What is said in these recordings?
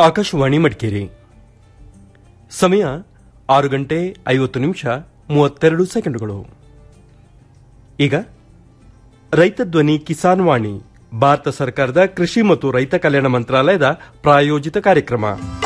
ಆಕಾಶವಾಣಿ ಮಡಿಕೇರಿ ಸಮಯ ಆರು ಗಂಟೆ ಐವತ್ತು ನಿಮಿಷ ಮೂವತ್ತೆರಡು ಸೆಕೆಂಡುಗಳು ಈಗ ರೈತ ಧ್ವನಿ ಕಿಸಾನ್ ವಾಣಿ ಭಾರತ ಸರ್ಕಾರದ ಕೃಷಿ ಮತ್ತು ರೈತ ಕಲ್ಯಾಣ ಮಂತ್ರಾಲಯದ ಪ್ರಾಯೋಜಿತ ಕಾರ್ಯಕ್ರಮ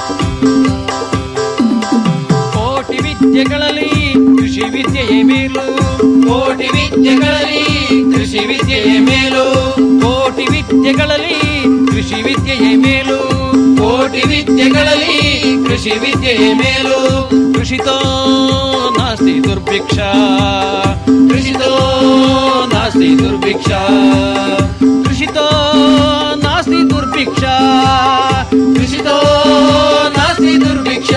ಕೋಟಿ ವಿದ್ಯೆಗಳಲ್ಲಿ ಕೃಷಿ ವಿದ್ಯೆಯೇ ಮೇಲು ಕೋಟಿ ವಿದ್ಯೆಗಳಲ್ಲಿ ಕೃಷಿ ವಿದ್ಯೆಯೇ ಮೇಲು ಕೋಟಿ ವಿದ್ಯೆಗಳಲ್ಲಿ ಕೃಷಿ ವಿದ್ಯೆಯೇ ಮೇಲು ಕೋಟಿ ವಿದ್ಯೆಗಳಲ್ಲಿ ಕೃಷಿ ವಿದ್ಯೆಯೇ ಮೇಲು ಕೃಷಿತೋ ನಾಸ್ತಿ ದುರ್ಭಿಕ್ಷ ಕೃಷಿತೋ ನಾಸ್ತಿ ದುರ್ಭಿಕ್ಷ ಕೃಷಿತೋ ನಾಸ್ತಿ ದುರ್ಭಿಕ್ಷ ಕೃಷಿತೋ ನಾಸ್ತಿ ದುರ್ಭಿಕ್ಷ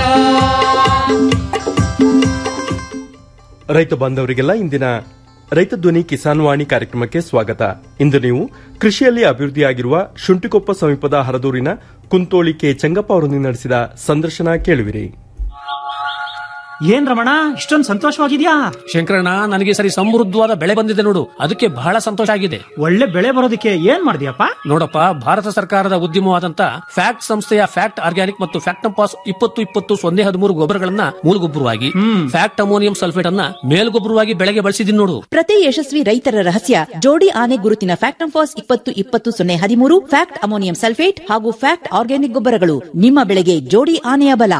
ರೈತ ಬಾಂಧವರಿಗೆಲ್ಲ ಇಂದಿನ ರೈತ ಧ್ವನಿ ಕಿಸಾನ್ ವಾಣಿ ಕಾರ್ಯಕ್ರಮಕ್ಕೆ ಸ್ವಾಗತ ಇಂದು ನೀವು ಕೃಷಿಯಲ್ಲಿ ಅಭಿವೃದ್ಧಿಯಾಗಿರುವ ಶುಂಠಿಕೊಪ್ಪ ಸಮೀಪದ ಹರದೂರಿನ ಕುಂತೋಳಿ ಕೆ ಚೆಂಗಪ್ಪ ಅವರೊಂದಿಗೆ ನಡೆಸಿದ ಸಂದರ್ಶನ ಕೇಳುವಿರಿ ಏನ್ ರಮಣ ಇಷ್ಟೊಂದು ಸಂತೋಷವಾಗಿದ್ಯಾ ಶಂಕರಣ್ಣ ನನಗೆ ಈ ಸರಿ ಸಮೃದ್ಧವಾದ ಬೆಳೆ ಬಂದಿದೆ ನೋಡು ಅದಕ್ಕೆ ಬಹಳ ಸಂತೋಷ ಆಗಿದೆ ಒಳ್ಳೆ ಬೆಳೆ ಬರೋದಕ್ಕೆ ಏನ್ ಮಾಡಿದ್ಯಪ್ಪ ನೋಡಪ್ಪ ಭಾರತ ಸರ್ಕಾರದ ಉದ್ಯಮವಾದಂತ ಫ್ಯಾಕ್ಟ್ ಸಂಸ್ಥೆಯ ಫ್ಯಾಕ್ಟ್ ಆರ್ಗ್ಯಾನಿಕ್ ಮತ್ತು ಫ್ಯಾಕ್ಟಂಪಾಸ್ ಇಪ್ಪತ್ತು ಇಪ್ಪತ್ತು ಸೊನ್ನೆ ಹದಿಮೂರು ಗೊಬ್ಬರಗಳನ್ನ ಮೂಲಗೊಬ್ಬರವಾಗಿ ಫ್ಯಾಕ್ಟ್ ಅಮೋನಿಯಂ ಸಲ್ಫೇಟ್ ಅನ್ನ ಮೇಲ್ಗೊಬ್ಬರವಾಗಿ ಬೆಳೆಗೆ ಬಳಸಿದೀನಿ ನೋಡು ಪ್ರತಿ ಯಶಸ್ವಿ ರೈತರ ರಹಸ್ಯ ಜೋಡಿ ಆನೆ ಗುರುತಿನ ಫ್ಯಾಕ್ಟ್ ಫಾಸ್ ಇಪ್ಪತ್ತು ಇಪ್ಪತ್ತು ಸೊನ್ನೆ ಹದಿಮೂರು ಫ್ಯಾಕ್ಟ್ ಅಮೋನಿಯಂ ಸಲ್ಫೇಟ್ ಹಾಗೂ ಫ್ಯಾಕ್ಟ್ ಆರ್ಗ್ಯಾನಿಕ್ ಗೊಬ್ಬರಗಳು ನಿಮ್ಮ ಬೆಳೆಗೆ ಜೋಡಿ ಆನೆಯ ಬಲ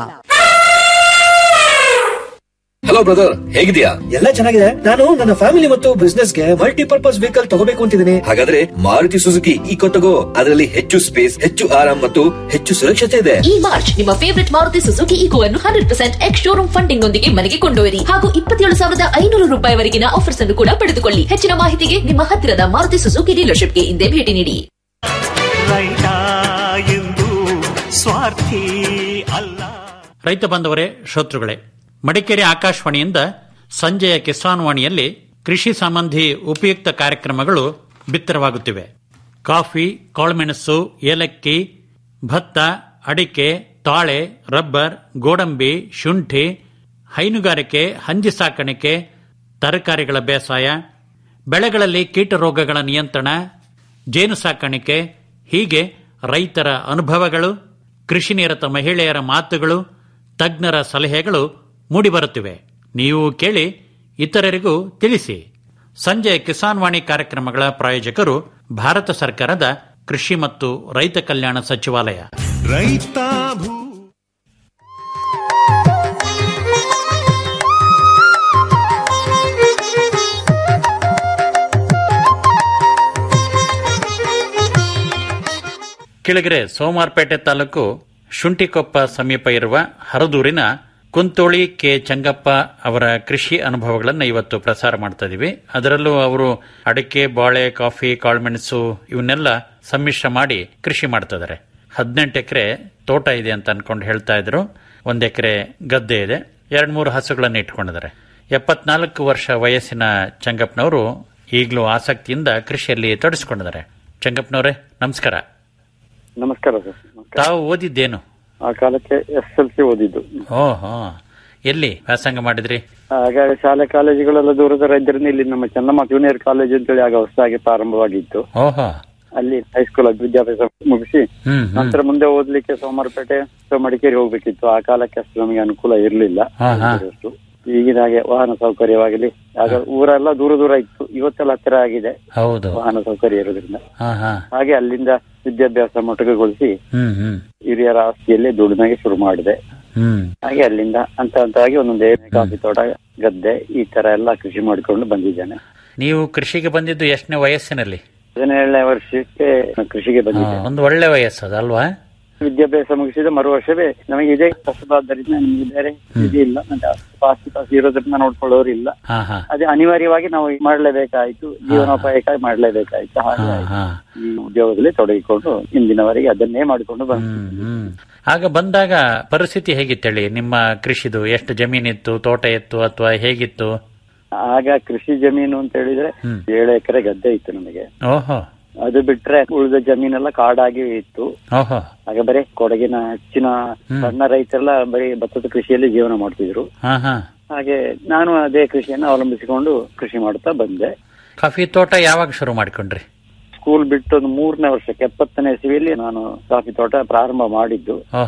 ಹಲೋ ಬ್ರದರ್ ಹೇಗಿದ್ಯಾ ಎಲ್ಲ ಚೆನ್ನಾಗಿದೆ ನಾನು ನನ್ನ ಫ್ಯಾಮಿಲಿ ಮತ್ತು ಬಿಸ್ನೆಸ್ ಗೆ ಮಲ್ಟಿಪರ್ಪಸ್ ವೆಹಿಕಲ್ ತಗೋಬೇಕು ಅಂತಿದ್ದೀನಿ ಹಾಗಾದ್ರೆ ಮಾರುತಿ ಸುಜುಕಿ ಈಕೋ ತಗೋ ಅದರಲ್ಲಿ ಹೆಚ್ಚು ಸ್ಪೇಸ್ ಹೆಚ್ಚು ಆರಾಮ್ ಮತ್ತು ಹೆಚ್ಚು ಸುರಕ್ಷತೆ ಇದೆ ಈ ಮಾರ್ಚ್ ನಿಮ್ಮ ಫೇವರಿಟ್ ಮಾರುತಿ ಸುಜುಕಿ ಈಕೋವನ್ನು hundred percent ex showroom funding ನೊಂದಿಗೆ ಮನೆಗೆ ಕೊಂಡೊಯ್ಯಿರಿ ಹಾಗೂ ಇಪ್ಪತ್ತೇಳು ಸಾವಿರದ ಐನೂರು ರೂಪಾಯಿವರೆಗಿನ ಆಫರ್ಸ್ ಅನ್ನು ಕೂಡ ಪಡೆದುಕೊಳ್ಳಿ ಹೆಚ್ಚಿನ ಮಾಹಿತಿಗೆ ನಿಮ್ಮ ಹತ್ತಿರದ ಮಾರುತಿ ಸುಜುಕಿ ಡೀಲರ್ಶಿಪ್ಗೆ ಹಿಂದೆ ಭೇಟಿ ನೀಡಿ ರೈತ ಎಂದು ಸ್ವಾರ್ಥಿ ಅಲ್ಲ ರೈತ ಬಾಂಧವರೇ ಶ್ರೋತೃಗಳೇ ಮಡಿಕೇರಿ ಆಕಾಶವಾಣಿಯಿಂದ ಸಂಜೆಯ ಕಿಸಾನ್ ವಾಣಿಯಲ್ಲಿ ಕೃಷಿ ಸಂಬಂಧಿ ಉಪಯುಕ್ತ ಕಾರ್ಯಕ್ರಮಗಳು ಬಿತ್ತರವಾಗುತ್ತಿವೆ ಕಾಫಿ ಕಾಳುಮೆಣಸು ಏಲಕ್ಕಿ ಭತ್ತ ಅಡಿಕೆ ತಾಳೆ ರಬ್ಬರ್ ಗೋಡಂಬಿ ಶುಂಠಿ ಹೈನುಗಾರಿಕೆ ಹಂದಿ ಸಾಕಾಣಿಕೆ ತರಕಾರಿಗಳ ಬೇಸಾಯ ಬೆಳೆಗಳಲ್ಲಿ ಕೀಟರೋಗಗಳ ನಿಯಂತ್ರಣ ಜೇನು ಸಾಕಾಣಿಕೆ ಹೀಗೆ ರೈತರ ಅನುಭವಗಳು ಕೃಷಿ ನಿರತ ಮಹಿಳೆಯರ ಮಾತುಗಳು ತಜ್ಞರ ಸಲಹೆಗಳು ಮೂಡಿಬರುತ್ತಿವೆ ನೀವು ಕೇಳಿ ಇತರರಿಗೂ ತಿಳಿಸಿ ಸಂಜೆ ಕಿಸಾನ್ ವಾಣಿ ಕಾರ್ಯಕ್ರಮಗಳ ಪ್ರಾಯೋಜಕರು ಭಾರತ ಸರ್ಕಾರದ ಕೃಷಿ ಮತ್ತು ರೈತ ಕಲ್ಯಾಣ ಸಚಿವಾಲಯ ರೈತ ಭೂ ಕೆಳಗೆರೆ ಸೋಮಾರ್ಪೇಟೆ ತಾಲೂಕು ಶುಂಠಿಕೊಪ್ಪ ಸಮೀಪ ಇರುವ ಹರದೂರಿನ ಕುಂತೋಳಿ ಕೆ ಚಂಗಪ್ಪ ಅವರ ಕೃಷಿ ಅನುಭವಗಳನ್ನು ಇವತ್ತು ಪ್ರಸಾರ ಮಾಡ್ತಾ ಇದೀವಿ ಅದರಲ್ಲೂ ಅವರು ಅಡಿಕೆ ಬಾಳೆ ಕಾಫಿ ಕಾಳುಮೆಣಸು ಇವನ್ನೆಲ್ಲ ಸಮ್ಮಿಶ್ರ ಮಾಡಿ ಕೃಷಿ ಮಾಡ್ತಾ ಇದ್ದಾರೆ ಹದಿನೆಂಟು ಎಕರೆ ತೋಟ ಇದೆ ಅಂತ ಅನ್ಕೊಂಡು ಹೇಳ್ತಾ ಇದ್ರು ಒಂದ್ ಎಕರೆ ಗದ್ದೆ ಇದೆ ಎರಡ್ ಮೂರು ಹಸುಗಳನ್ನು ಇಟ್ಕೊಂಡಿದ್ದಾರೆ ಎಪ್ಪತ್ನಾಲ್ಕು ವರ್ಷ ವಯಸ್ಸಿನ ಚಂಗಪ್ಪನವರು ಈಗಲೂ ಆಸಕ್ತಿಯಿಂದ ಕೃಷಿಯಲ್ಲಿ ತೊಡಗಿಸಿಕೊಂಡಿದ್ದಾರೆ ಚಂಗಪ್ಪನವರೇ ನಮಸ್ಕಾರ ನಮಸ್ಕಾರ ಸರ್ ತಾವು ಓದಿದ್ದೇನು ಆ ಕಾಲಕ್ಕೆ ಎಸ್ ಎಲ್ ಸಿ ಓದಿದ್ದು ಓಹೋ ಎಲ್ಲಿ ವ್ಯಾಸಂಗ ಮಾಡಿದ್ರಿ ಆಗ ಶಾಲೆ ಕಾಲೇಜುಗಳೆಲ್ಲ ದೂರ ದೂರ ಇದ್ದರಿಂದ ಇಲ್ಲಿ ನಮ್ಮ ಚೆನ್ನಮ್ಮ ಜೂನಿಯರ್ ಕಾಲೇಜ್ ಅಂತೇಳಿ ಆಗ ಹೊಸದಾಗಿ ಪ್ರಾರಂಭವಾಗಿತ್ತು ಓಹೋ ಅಲ್ಲಿ ಹೈಸ್ಕೂಲ್ ವಿದ್ಯಾಭ್ಯಾಸ ಮುಗಿಸಿ ಹ್ಮ್ ಹ್ಮ್ ನಂತರ ಮುಂದೆ ಓದ್ಲಿಕ್ಕೆ ಸೋಮವಾರಪೇಟೆ ಅಥವಾ ಮಡಿಕೇರಿ ಹೋಗ್ಬೇಕಿತ್ತು ಆ ಕಾಲಕ್ಕೆ ಅಷ್ಟು ನಮಗೆ ಅನುಕೂಲ ಇರಲಿಲ್ಲ ಹಾ, ಹಾ. ಈಗಿನ ಹಾಗೆ ವಾಹನ ಸೌಕರ್ಯವಾಗಲಿ ಆಗ ಊರೆಲ್ಲ ದೂರ ದೂರ ಇತ್ತು ಇವತ್ತೆಲ್ಲ ಹತ್ತಿರ ಆಗಿದೆ ಹೌದು ವಾಹನ ಸೌಕರ್ಯ ಇರೋದ್ರಿಂದ ಹಾ ಹಾ ಹಾಗೆ ಅಲ್ಲಿಂದ ವಿದ್ಯಾಭ್ಯಾಸ ಮೊಟಕುಗೊಳಿಸಿ ಹ್ಮ್ ಹ್ಮ್ ಹಿರಿಯರ ಆಸ್ತಿಯಲ್ಲೇ ದುಡಿಮೆಗೆ ಶುರು ಮಾಡಿದೆ ಹ್ಮ್ ಹಾಗೆ ಅಲ್ಲಿಂದ ಹಂತ ಹಂತವಾಗಿ ಒಂದೊಂದೇ ಕಾಫಿ ತೋಟ ಗದ್ದೆ ಈ ತರ ಎಲ್ಲ ಕೃಷಿ ಮಾಡಿಕೊಂಡು ಬಂದಿದ್ದೇನೆ ನೀವು ಕೃಷಿಗೆ ಬಂದಿದ್ದು ಎಷ್ಟನೇ ವಯಸ್ಸಿನಲ್ಲಿ ಹದಿನೇಳನೇ ವರ್ಷಕ್ಕೆ ಕೃಷಿಗೆ ಹಾ, ಬಂದಿದ್ದೇನೆ ಒಂದು ಒಳ್ಳೆ ವಯಸ್ಸು ಅದಲ್ವಾ ವಿದ್ಯಾಭ್ಯಾಸ ಮುಗಿಸಿದ ಮರು ವರ್ಷವೇ ನಮಗೆ ಇದೇ ಕಷ್ಟವಾದ್ದರಿಂದ ನಿಮಗೆ ಬೇರೆ ಇದು ಇಲ್ಲ ಮತ್ತೆ ಆಸ್ತಿ ಪಾಸ್ತಿ ಇರೋದ್ರಿಂದ ನೋಡ್ಕೊಳ್ಳೋರು ಇಲ್ಲ ಹಾ ಹಾ ಅದೇ ಅನಿವಾರ್ಯವಾಗಿ ನಾವು ಮಾಡಲೇಬೇಕಾಯ್ತು ಜೀವನೋಪಾಯಕ್ಕಾಗಿ ಮಾಡಲೇಬೇಕಾಯ್ತು ಹಾಗೆ ಹಾ ಆಯ್ತು. ಹಾ ಈ ಉದ್ಯೋಗದಲ್ಲಿ ತೊಡಗಿಕೊಂಡು ಇಂದಿನವರೆಗೆ ಅದನ್ನೇ ಮಾಡಿಕೊಂಡು ಬಂದ ಹ್ಮ್ ಹ್ಮ್ ಆಗ ಬಂದಾಗ ಪರಿಸ್ಥಿತಿ ಹೇಗಿತ್ತೇಳಿ ನಿಮ್ಮ ಕೃಷಿದು ಎಷ್ಟು ಜಮೀನಿತ್ತು ತೋಟ ಇತ್ತು ಅಥವಾ ಹೇಗಿತ್ತು ಆಗ ಕೃಷಿ ಜಮೀನು ಅಂತ ಹೇಳಿದ್ರೆ ಹ್ಮ್. ಏಳು ಎಕರೆ ಗದ್ದೆ ಇತ್ತು ನಮಗೆ ಓಹೋ ಅದು ಬಿಟ್ರೆ ಉಳಿದ ಜಮೀನೆಲ್ಲ ಕಾಡಾಗಿ ಇತ್ತು ಓಹೋ ಆಗ ಬರೀ ಕೊಡಗಿನ ಹೆಚ್ಚಿನ ಹ್ಮ್. ಸಣ್ಣ ರೈತರೆಲ್ಲ ಬರೀ ಭತ್ತದ ಕೃಷಿಯಲ್ಲಿ ಜೀವನ ಮಾಡ್ತಿದ್ರು ಹಾ ಹಾ ಹಾಗೆ ನಾನು ಅದೇ ಕೃಷಿಯನ್ನು ಅವಲಂಬಿಸಿಕೊಂಡು ಕೃಷಿ ಮಾಡ್ತಾ ಬಂದೆ ಕಾಫಿ ತೋಟ ಯಾವಾಗ ಶುರು ಮಾಡ್ಕೊಂಡ್ರಿ ಸ್ಕೂಲ್ ಬಿಟ್ಟು ಒಂದು ಮೂರನೇ ವರ್ಷಕ್ಕೆ ಎಪ್ಪತ್ತನೇ ಇಸವಿಯಲ್ಲಿ ನಾನು ಕಾಫಿ ತೋಟ ಪ್ರಾರಂಭ ಮಾಡಿದ್ದು ಓಹೋ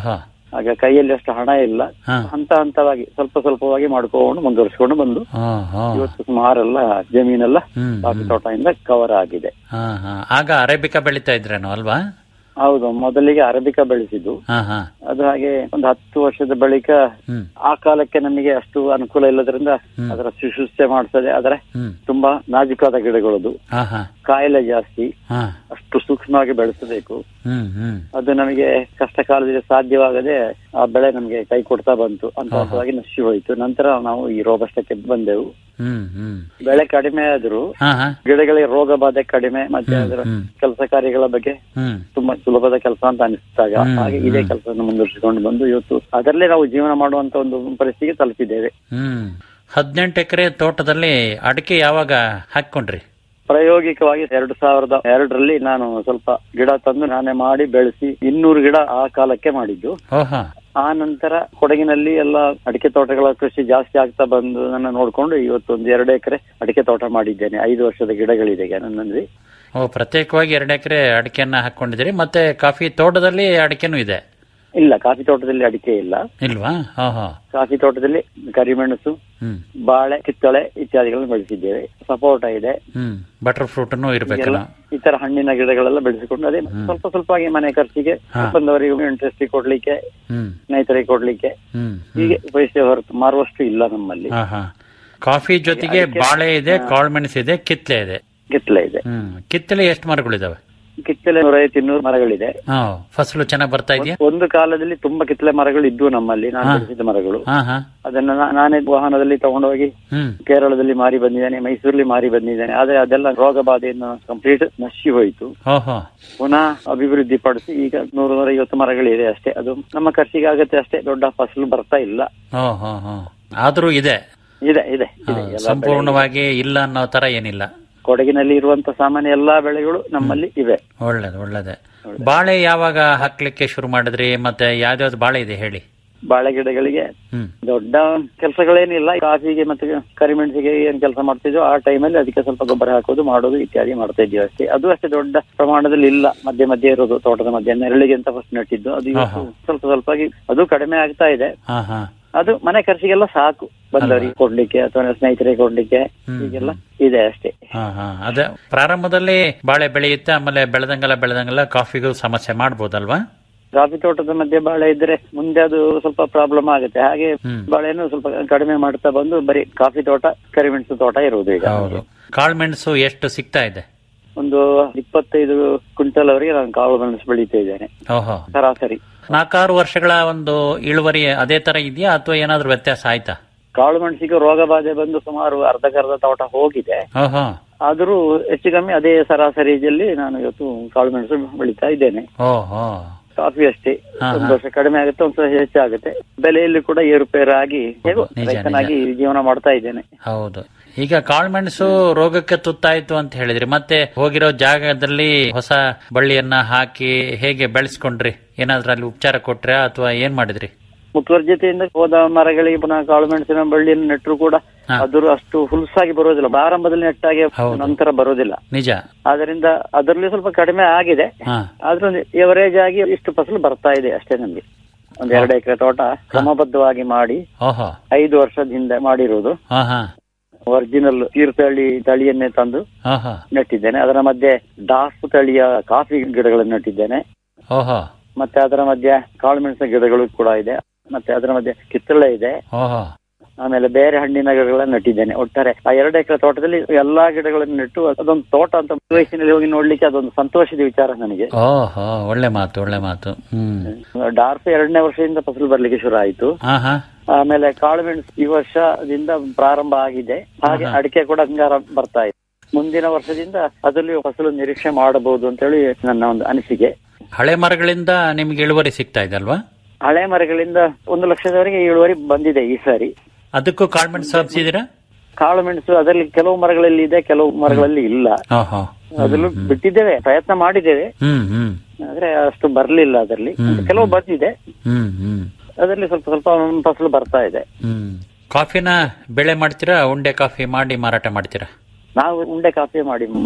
ಆಗ ಕೈಯಲ್ಲಿ ಅಷ್ಟು ಹಣ ಇಲ್ಲ ಹಾ. ಹಂತ ಹಂತವಾಗಿ ಸ್ವಲ್ಪ ಸ್ವಲ್ಪವಾಗಿ ಮಾಡ್ಕೊಂಡು ಮುಂದುವರಿಸಿಕೊಂಡು ಬಂದು ಹಾ, ಹಾ. ಇವತ್ತು ಸುಮಾರೆಲ್ಲ ಜಮೀನೆಲ್ಲ ಹ್ಮ್, ಕಾಫಿ ತೋಟದಿಂದ ಕವರ್ ಆಗಿದೆ ಹಾ, ಹಾ. ಆಗ ಅರೇಬಿಕಾ ಬೆಳಿತಾ ಇದ್ರೇನೋ ಅಲ್ವಾ ಹೌದು ಮೊದಲಿಗೆ ಅರಬಿಕಾ ಬೆಳೆಸಿದ್ದು ಹಾ ಹಾ ಅದು ಹಾಗೆ ಒಂದು ಹತ್ತು ವರ್ಷದ ಬಳಿಕ ಹ್ಮ್ ಆ ಕಾಲಕ್ಕೆ ನಮಗೆ ಅಷ್ಟು ಅನುಕೂಲ ಇಲ್ಲದ್ರಿಂದ ಹ್ಮ್. ಅದರ ಶುಶ್ರೂಷೆ ಮಾಡ್ತದೆ ಆದರೆ ಹ್ಮ್ ತುಂಬಾ ನಾಜುಕಾದ ಗಿಡಗಳದು ಹಾ ಹಾ ಕಾಯಿಲೆ ಜಾಸ್ತಿ ಹಾ ಅಷ್ಟು ಸೂಕ್ಷ್ಮವಾಗಿ ಬೆಳೆಸಬೇಕು ಹ್ಮ್ ಹ್ಮ್ ಅದು ನಮಗೆ ಕಷ್ಟ ಕಾಲದಲ್ಲಿ ಸಾಧ್ಯವಾಗದೆ ಆ ಬೆಳೆ ನಮಗೆ ಕೈ ಕೊಡ್ತಾ ಬಂತು ಅಂತ ಹಾ, ಹಾ. ಹೊಸದಾಗಿ ನಶಿ ಹೋಯಿತು ನಂತರ ನಾವು ಈ ರೋಗಷ್ಟಕ್ಕೆ ಬಂದೆವು ಹ್ಮ್ ಹ್ಮ್ ಬೆಳೆ ಕಡಿಮೆ ಆದ್ರೂ ಹಾ ಹಾ ಗಿಡಗಳಿಗೆ ರೋಗ ಬಾಧೆ ಕಡಿಮೆ ಮತ್ತೆ ಹ್ಮ್, ಅದರ ಹ್ಮ್. ಕೆಲಸ ಕಾರ್ಯಗಳ ಬಗ್ಗೆ ಹ್ಮ್ ತುಂಬಾ ಸುಲಭದ ಕೆಲಸ ಅಂತ ಅನಿಸಿದಾಗ ಹ್ಮ್, ಹಾಗೆ ಇದೇ ಹ್ಮ್. ಕೆಲಸವನ್ನು ಮುಂದುವರಿಸಿಕೊಂಡು ಬಂದು ಇವತ್ತು ಅದರಲ್ಲೇ ನಾವು ಜೀವನ ಮಾಡುವಂತ ಒಂದು ಪರಿಸ್ಥಿತಿಗೆ ತಲುಪಿದ್ದೇವೆ ಹ್ಮ್ ಹದಿನೆಂಟು ಎಕರೆ ತೋಟದಲ್ಲಿ ಅಡಿಕೆ ಯಾವಾಗ ಹಾಕೊಂಡ್ರಿ ಪ್ರಾಯೋಗಿಕವಾಗಿ ಎರಡು ಸಾವಿರದ ಎರಡರಲ್ಲಿ ನಾನು ಸ್ವಲ್ಪ ಗಿಡ ತಂದು ನಾನೇ ಮಾಡಿ ಬೆಳೆಸಿ ಇನ್ನೂರು ಗಿಡ ಆ ಕಾಲಕ್ಕೆ ಮಾಡಿದ್ದು ಓಹಾ ಆ ನಂತರ ಕೊಡಗಿನಲ್ಲಿ ಎಲ್ಲ ಅಡಿಕೆ ತೋಟಗಳ ಕೃಷಿ ಜಾಸ್ತಿ ಆಗ್ತಾ ಬಂದು ನನ್ನ ನೋಡ್ಕೊಂಡು ಇವತ್ತು ಒಂದು ಎರಡು ಎಕರೆ ಅಡಿಕೆ ತೋಟ ಮಾಡಿದ್ದೇನೆ ಐದು ವರ್ಷದ ಗಿಡಗಳಿದೆ ಈಗ ನನ್ನಲ್ಲಿ ಓ ಪ್ರತ್ಯೇಕವಾಗಿ ಎರಡು ಎಕರೆ ಅಡಿಕೆಯನ್ನ ಹಾಕೊಂಡಿದ್ದೀರಿ ಮತ್ತೆ ಕಾಫಿ ತೋಟದಲ್ಲಿ ಅಡಿಕೆನೂ ಇದೆ ಇಲ್ಲ ಕಾಫಿ ತೋಟದಲ್ಲಿ ಅಡಿಕೆ ಇಲ್ಲ ಇಲ್ವಾ ಹಾ ಹಾ ಕಾಫಿ ತೋಟದಲ್ಲಿ ಕರಿಮೆಣಸು ಹ್ಮ್ ಬಾಳೆ ಕಿತ್ತಳೆ ಇತ್ಯಾದಿಗಳನ್ನು ಬೆಳೆಸಿದ್ದೇವೆ ಸಪೋಟ ಇದೆ ಹ್ಮ್ ಬಟರ್ ಫ್ರೂಟ್ನು ಇರ್ಬೇಕಲ್ಲ ಹೀಗೆಲ್ಲ ಈ ತರ ಹಣ್ಣಿನ ಗಿಡಗಳೆಲ್ಲ ಬೆಳೆಸಿಕೊಂಡು ಅದೇ ಸ್ವಲ್ಪ ಸ್ವಲ್ಪ ಆಗಿ ಮನೆ ಖರ್ಚಿಗೆ ಹಾ. ಬಂದವರಿಗೆ ಇಂಟ್ರೆಸ್ಟ್ ಕೊಡ್ಲಿಕ್ಕೆ ಹ್ಮ್ ಸ್ನೇಹಿತರಿಗೆ ಕೊಡ್ಲಿಕ್ಕೆ ಹ್ಮ್ ಹೀಗೆ ಪೈಸೆ ಹೊರತು ಮಾರುವಷ್ಟು ಇಲ್ಲ ನಮ್ಮಲ್ಲಿ ಹಾ ಹಾ ಕಾಫಿ ಜೊತೆಗೆ ಅದಕ್ಕೆ- ಬಾಳೆ ಇದೆ ಹಾ. ಕಾಳುಮೆಣಸು ಇದೆ ಕಿತ್ಲೆ ಇದೆ ಕಿತ್ತಳೆ ಇದೆ ಹ್ಮ್ ಕಿತ್ತಲೆ ಎಷ್ಟು ಮರಗಳಿದಾವೆ ಕಿತ್ತಳೆ ನೂರೈವತ್ತು ಇನ್ನೂರು ಮರಗಳಿದೆ ಹಾ ಫಸಲು ಚೆನ್ನಾಗಿ ಬರ್ತಾ ಇದೆಯಾ ಒಂದು ಕಾಲದಲ್ಲಿ ತುಂಬಾ ಕಿತ್ತಳೆ ಮರಗಳು ಇದ್ವು ನಮ್ಮಲ್ಲಿ ನಾನು ಹಾ. ಬೆಳೆಸಿದ ಮರಗಳು ಹಾ ಹಾ ಅದನ್ನ ನಾ- ನಾನೇ ವಾಹನದಲ್ಲಿ ತಗೊಂಡೋಗಿ ಹ್ಮ್ ಕೇರಳದಲ್ಲಿ ಮಾರಿ ಬಂದಿದ್ದೇನೆ ಮೈಸೂರಲ್ಲಿ ಮಾರಿ ಬಂದಿದ್ದೇನೆ ಆದ್ರೆ ಅದೆಲ್ಲ ರೋಗ ಬಾಧೆಯಿಂದ ಕಂಪ್ಲೀಟ್ ನಶಿ ಹೋಯಿತು ಓಹೋ ಪುನಃ ಅಭಿವೃದ್ಧಿ ಪಡಿಸಿ ಈಗ ನೂರ ನೂರ ಐವತ್ತು ಮರಗಳಿದೆ ಅಷ್ಟೇ ಅದು ನಮ್ಮ ಖರ್ಚಿಗೆ ಆಗತ್ತೆ ಅಷ್ಟೇ ದೊಡ್ಡ ಫಸಲು ಬರ್ತಾ ಇಲ್ಲ ಹೋ ಹೋ ಹೋ ಆದ್ರೂ ಇದೆ ಇದೆ ಇದೆ ಹಾ, ಇದೆ ಎಲ್ಲ ಸಂಪೂರ್ಣವಾಗಿ ಇಲ್ಲ ಅನ್ನೋ ತರ ಏನಿಲ್ಲ ಬೆಳೆ- ಕೊಡಗಿನಲ್ಲಿ ಇರುವಂತ ಸಾಮಾನ್ಯ ಎಲ್ಲಾ ಬೆಳೆಗಳು ನಮ್ಮಲ್ಲಿ ಇವೆ ಒಳ್ಳೇದು ಒಳ್ಳೇದೆ ಬಾಳೆ ಯಾವಾಗ ಹಾಕ್ಲಿಕ್ಕೆ ಶುರು ಮಾಡಿದ್ರಿ ಮತ್ತೆ ಯಾವ್ದಾವ್ದು ಬಾಳೆ ಇದೆ ಹೇಳಿ ಬಾಳೆ ಗಿಡಗಳಿಗೆ ಹ್ಮ್ ದೊಡ್ಡ ಕೆಲಸಗಳೇನಿಲ್ಲ ಕಾಫಿಗೆ ಮತ್ತೆ ಕರಿಮೆಣಸಿಗೆ ಏನ್ ಕೆಲಸ ಮಾಡ್ತಿದ್ವೋ ಆ ಟೈಮಲ್ಲಿ ಅದಕ್ಕೆ ಸ್ವಲ್ಪ ಗೊಬ್ಬರ ಹಾಕೋದು ಮಾಡೋದು ಇತ್ಯಾದಿ ಮಾಡ್ತಾ ಇದ್ದೀವಿ ಅಷ್ಟೇ ಅದು ಅಷ್ಟೇ ದೊಡ್ಡ ಪ್ರಮಾಣದಲ್ಲಿ ಇಲ್ಲ ಮಧ್ಯೆ ಮಧ್ಯೆ ಇರೋದು ತೋಟದ ಮಧ್ಯೆ ನೆರಳಿಗೆ ಅಂತ ಫಸ್ಟ್ ನೆಟ್ಟಿದ್ದು ಅದು ಇವತ್ತು ಆಹಾ. ಸ್ವಲ್ಪ ಸ್ವಲ್ಪ ಆಗಿ ಅದು ಕಡಿಮೆ ಆಗ್ತಾ ಇದೆ ಹಾ ಹಾ ಅದು ಮನೆ ಖರ್ಚಿಗೆಲ್ಲ ಸಾಕು ಬಂದವರಿಗೆ ಕೊಡ್ಲಿಕ್ಕೆ ಅಥವಾ ಸ್ನೇಹಿತರಿಗೆ ಕೊಡ್ಲಿಕ್ಕೆ ಹೀಗೆಲ್ಲ ಇದೆ ಅಷ್ಟೇ ಹಾ ಹಾ ಅದೇ ಪ್ರಾರಂಭದಲ್ಲಿ ಬಾಳೆ ಬೆಳೆಯುತ್ತೆ ಆಮೇಲೆ ಬೆಳೆದಂಗೆಲ್ಲ ಬೆಳೆದಂಗೆಲ್ಲ ಕಾಫಿಗೂ ಸಮಸ್ಯೆ ಮಾಡ್ಬೋದಲ್ವಾ ಕಾಫಿ ತೋಟದ ಮಧ್ಯೆ ಬಾಳೆ ಇದ್ರೆ ಮುಂದೆ ಅದು ಸ್ವಲ್ಪ ಪ್ರಾಬ್ಲಮ್ ಆಗುತ್ತೆ ಹಾಗೆ ಹ್ಮ್. ಬಾಳೆಯನ್ನು ಸ್ವಲ್ಪ ಕಡಿಮೆ ಮಾಡ್ತಾ ಬಂದು ಬರೀ ಕಾಫಿ ತೋಟ ಕರಿಮೆಣಸು ತೋಟ ಇರುವುದು ಈಗ ಹೌದು ಕಾಳುಮೆಣಸು ಎಷ್ಟು ಸಿಗ್ತಾ ಇದೆ ಒಂದು ಇಪ್ಪತ್ತೈದು ಕ್ವಿಂಟಲ್ ಅವರೆಗೆ ನಾನು ಕಾಳು ಮೆಣಸು ಬೆಳೀತಾ ಇದ್ದೇನೆ ಓಹೋ ಸರಾಸರಿ ನಾಲ್ಕಾರು ವರ್ಷಗಳ ಒಂದು ಇಳುವರಿ ಅದೇ ತರ ಇದೆಯಾ ಅಥವಾ ಏನಾದ್ರೂ ವ್ಯತ್ಯಾಸ ಆಯ್ತಾ ಕಾಳು ಮೆಣಸಿಗೆ ರೋಗ ಬಾಧೆ ಬಂದು ಸುಮಾರು ಅರ್ಧಕ್ಕರ್ಧ ತೋಟ ಹೋಗಿದೆ ಓಹೋ ಆದರೂ ಹೆಚ್ಚು ಕಮ್ಮಿ ಅದೇ ಸರಾಸರಿಯಲ್ಲಿ ನಾನು ಇವತ್ತು ಕಾಳು ಮೆಣಸು ಬೆಳೀತಾ ಇದ್ದೇನೆ ಓಹೋ ಕಾಫಿ ಅಷ್ಟೇ ಹಾ, ಒಂದು ಹಾ. ವರ್ಷ ಕಡಿಮೆ ಆಗುತ್ತೆ ಒಂದು ವರ್ಷ ಹೆಚ್ಚಾಗುತ್ತೆ ಬೆಲೆಯಲ್ಲಿ ಕೂಡ ಏರುಪೇರು ಆಗಿ ಹೇಗೋ ನಿಜ, ರೈತನಾಗಿ ಜೀವನ ಮಾಡ್ತಾ ಇದ್ದೇನೆ ಹೌದು ಈಗ ಕಾಳುಮೆಣಸು ರೋಗಕ್ಕೆ ತುತ್ತಾಯ್ತು ಅಂತ ಹೇಳಿದ್ರಿ ಮತ್ತೆ ಹೋಗಿರೋ ಜಾಗದಲ್ಲಿ ಹೊಸ ಬಳ್ಳಿಯನ್ನ ಹಾಕಿ ಹೇಗೆ ಬೆಳೆಸ್ಕೊಂಡ್ರಿ ಏನಾದ್ರೂ ಅಲ್ಲಿ ಉಪಚಾರ ಕೊಟ್ರಾ ಅಥವಾ ಏನ್ ಮಾಡಿದ್ರಿ ಮುತುವರ್ಜತೆಯಿಂದ ಹೋದ ಮರಗಳಿಗೆ ಪುನಃ ಕಾಳು ಮೆಣಸಿನ ಬಳ್ಳಿಯನ್ನು ನೆಟ್ಟರು ಕೂಡ ಹಾ. ಅದ್ರ ಅಷ್ಟು ಹುಲ್ಸಾಗಿ ಬರೋದಿಲ್ಲ ಪ್ರಾರಂಭದಲ್ಲಿ ನೆಟ್ಟಾಗೆ ಹೌದು. ನಂತರ ಬರೋದಿಲ್ಲ ನಿಜ ಆದ್ರಿಂದ ಅದರಲ್ಲಿ ಸ್ವಲ್ಪ ಕಡಿಮೆ ಆಗಿದೆ ಹಾ ಆದ್ರೂ ಎವರೇಜ್ ಆಗಿ ಇಷ್ಟು ಫಸಲು ಬರ್ತಾ ಇದೆ ಅಷ್ಟೇ ನಮ್ಗೆ ಒಂದ್ ಎರಡು ಎಕರೆ ತೋಟ ಕ್ರಮಬದ್ಧವಾಗಿ ಮಾಡಿ ಓಹೋ ಐದು ವರ್ಷದ ಹಿಂದೆ ಮಾಡಿರುವುದು ಹಾ ಹಾ ಒರಿಜಿನಲ್ ತೀರ್ಥಹಳ್ಳಿ ತಳಿಯನ್ನೇ ತಂದು ಓಹೋ ನೆಟ್ಟಿದ್ದೇನೆ ಅದರ ಮಧ್ಯೆ ಡಾಫ್ ತಳಿಯ ಕಾಫಿ ಗಿಡಗಳನ್ನು ನೆಟ್ಟಿದ್ದೇನೆ ಓಹೋ ಮತ್ತೆ ಅದರ ಮಧ್ಯೆ ಕಾಳುಮೆಣಸಿನ ಗಿಡಗಳು ಕೂಡ ಇದೆ ಮತ್ತೆ ಅದರ ಮಧ್ಯೆ ಕಿತ್ತಳೆ ಇದೆ ಓಹೋ ಆಮೇಲೆ ಬೇರೆ ಹಣ್ಣಿನ ಗಿಡಗಳನ್ನು ನೆಟ್ಟಿದ್ದೇನೆ ಒಟ್ಟಾರೆ ಆ ಎರಡು ಎಕರೆ ತೋಟದಲ್ಲಿ ಎಲ್ಲಾ ಗಿಡಗಳನ್ನು ನೆಟ್ಟು ಅದೊಂದು ತೋಟ ಅಂತ ವಯಸ್ಸಿನಲ್ಲಿ ಹೋಗಿ ನೋಡ್ಲಿಕ್ಕೆ ಅದೊಂದು ಸಂತೋಷದ ವಿಚಾರ ನನಗೆ ಓಹೋ ಒಳ್ಳೆ ಮಾತು ಒಳ್ಳೆ ಮಾತು ಹ್ಮ್ ಡಾರ್ಫ್ ಎರಡನೇ ವರ್ಷದಿಂದ ಫಸಲು ಬರ್ಲಿಕ್ಕೆ ಶುರು ಆಯಿತು ಹಾ ಹಾ ಆಮೇಲೆ ಕಾಳುಮೆಣಸು ಈ ವರ್ಷದಿಂದ ಪ್ರಾರಂಭ ಆಗಿದೆ ಹಾಗೆ ಹಾ. ಅಡಿಕೆ ಕೂಡ ಅಂಗಾರ ಬರ್ತಾ ಇದೆ ಮುಂದಿನ ವರ್ಷದಿಂದ ಅದರಲ್ಲಿ ಫಸಲು ನಿರೀಕ್ಷೆ ಮಾಡಬಹುದು ಅಂತ ಹೇಳಿ ನನ್ನ ಒಂದು ಅನಿಸಿಕೆ ಹಳೆ ಮರಗಳಿಂದ ನಿಮ್ಗೆ ಇಳುವರಿ ಸಿಗ್ತಾ ಇದೆ ಅಲ್ವಾ ಹಳೆ ಮರಗಳಿಂದ ಒಂದು ಲಕ್ಷದವರೆಗೆ ಇಳುವರಿ ಬಂದಿದೆ ಈ ಸಾರಿ ಅದಕ್ಕೂ ಕಾಳುಮೆಣಸು ಹಾಕ್ಸಿದೀರಾ ಕಾಳು ಮೆಣಸು ಅದರಲ್ಲಿ ಕೆಲವು ಮರಗಳಲ್ಲಿ ಇದೆ ಕೆಲವು ಮರಗಳಲ್ಲಿ ಇಲ್ಲ ಓಹೋ ಅದರಲ್ಲೂ ಬಿಟ್ಟಿದ್ದೇವೆ ಪ್ರಯತ್ನ ಮಾಡಿದ್ದೇವೆ ಹ್ಮ್ ಹ್ಮ್ ಆದ್ರೆ ಅಷ್ಟು ಬರ್ಲಿಲ್ಲ ಅದರಲ್ಲಿ ಹ್ಮ್. ಕೆಲವು ಬಂದಿದೆ ಹ್ಮ್ ಹ್ಮ್ ಅದರಲ್ಲಿ ಸ್ವಲ್ಪ ಸ್ವಲ್ಪ ಫಸಲು ಬರ್ತಾ ಇದೆ ಹ್ಮ್ ಕಾಫಿನ ಬೆಳೆ ಮಾಡ್ತೀರಾ ಉಂಡೆ ಕಾಫಿ ಮಾಡಿ ಮಾರಾಟ ಮಾಡ್ತೀರಾ ನಾವು ಉಂಡೆ ಕಾಫಿ ಮಾಡಿ ಮಾರುದು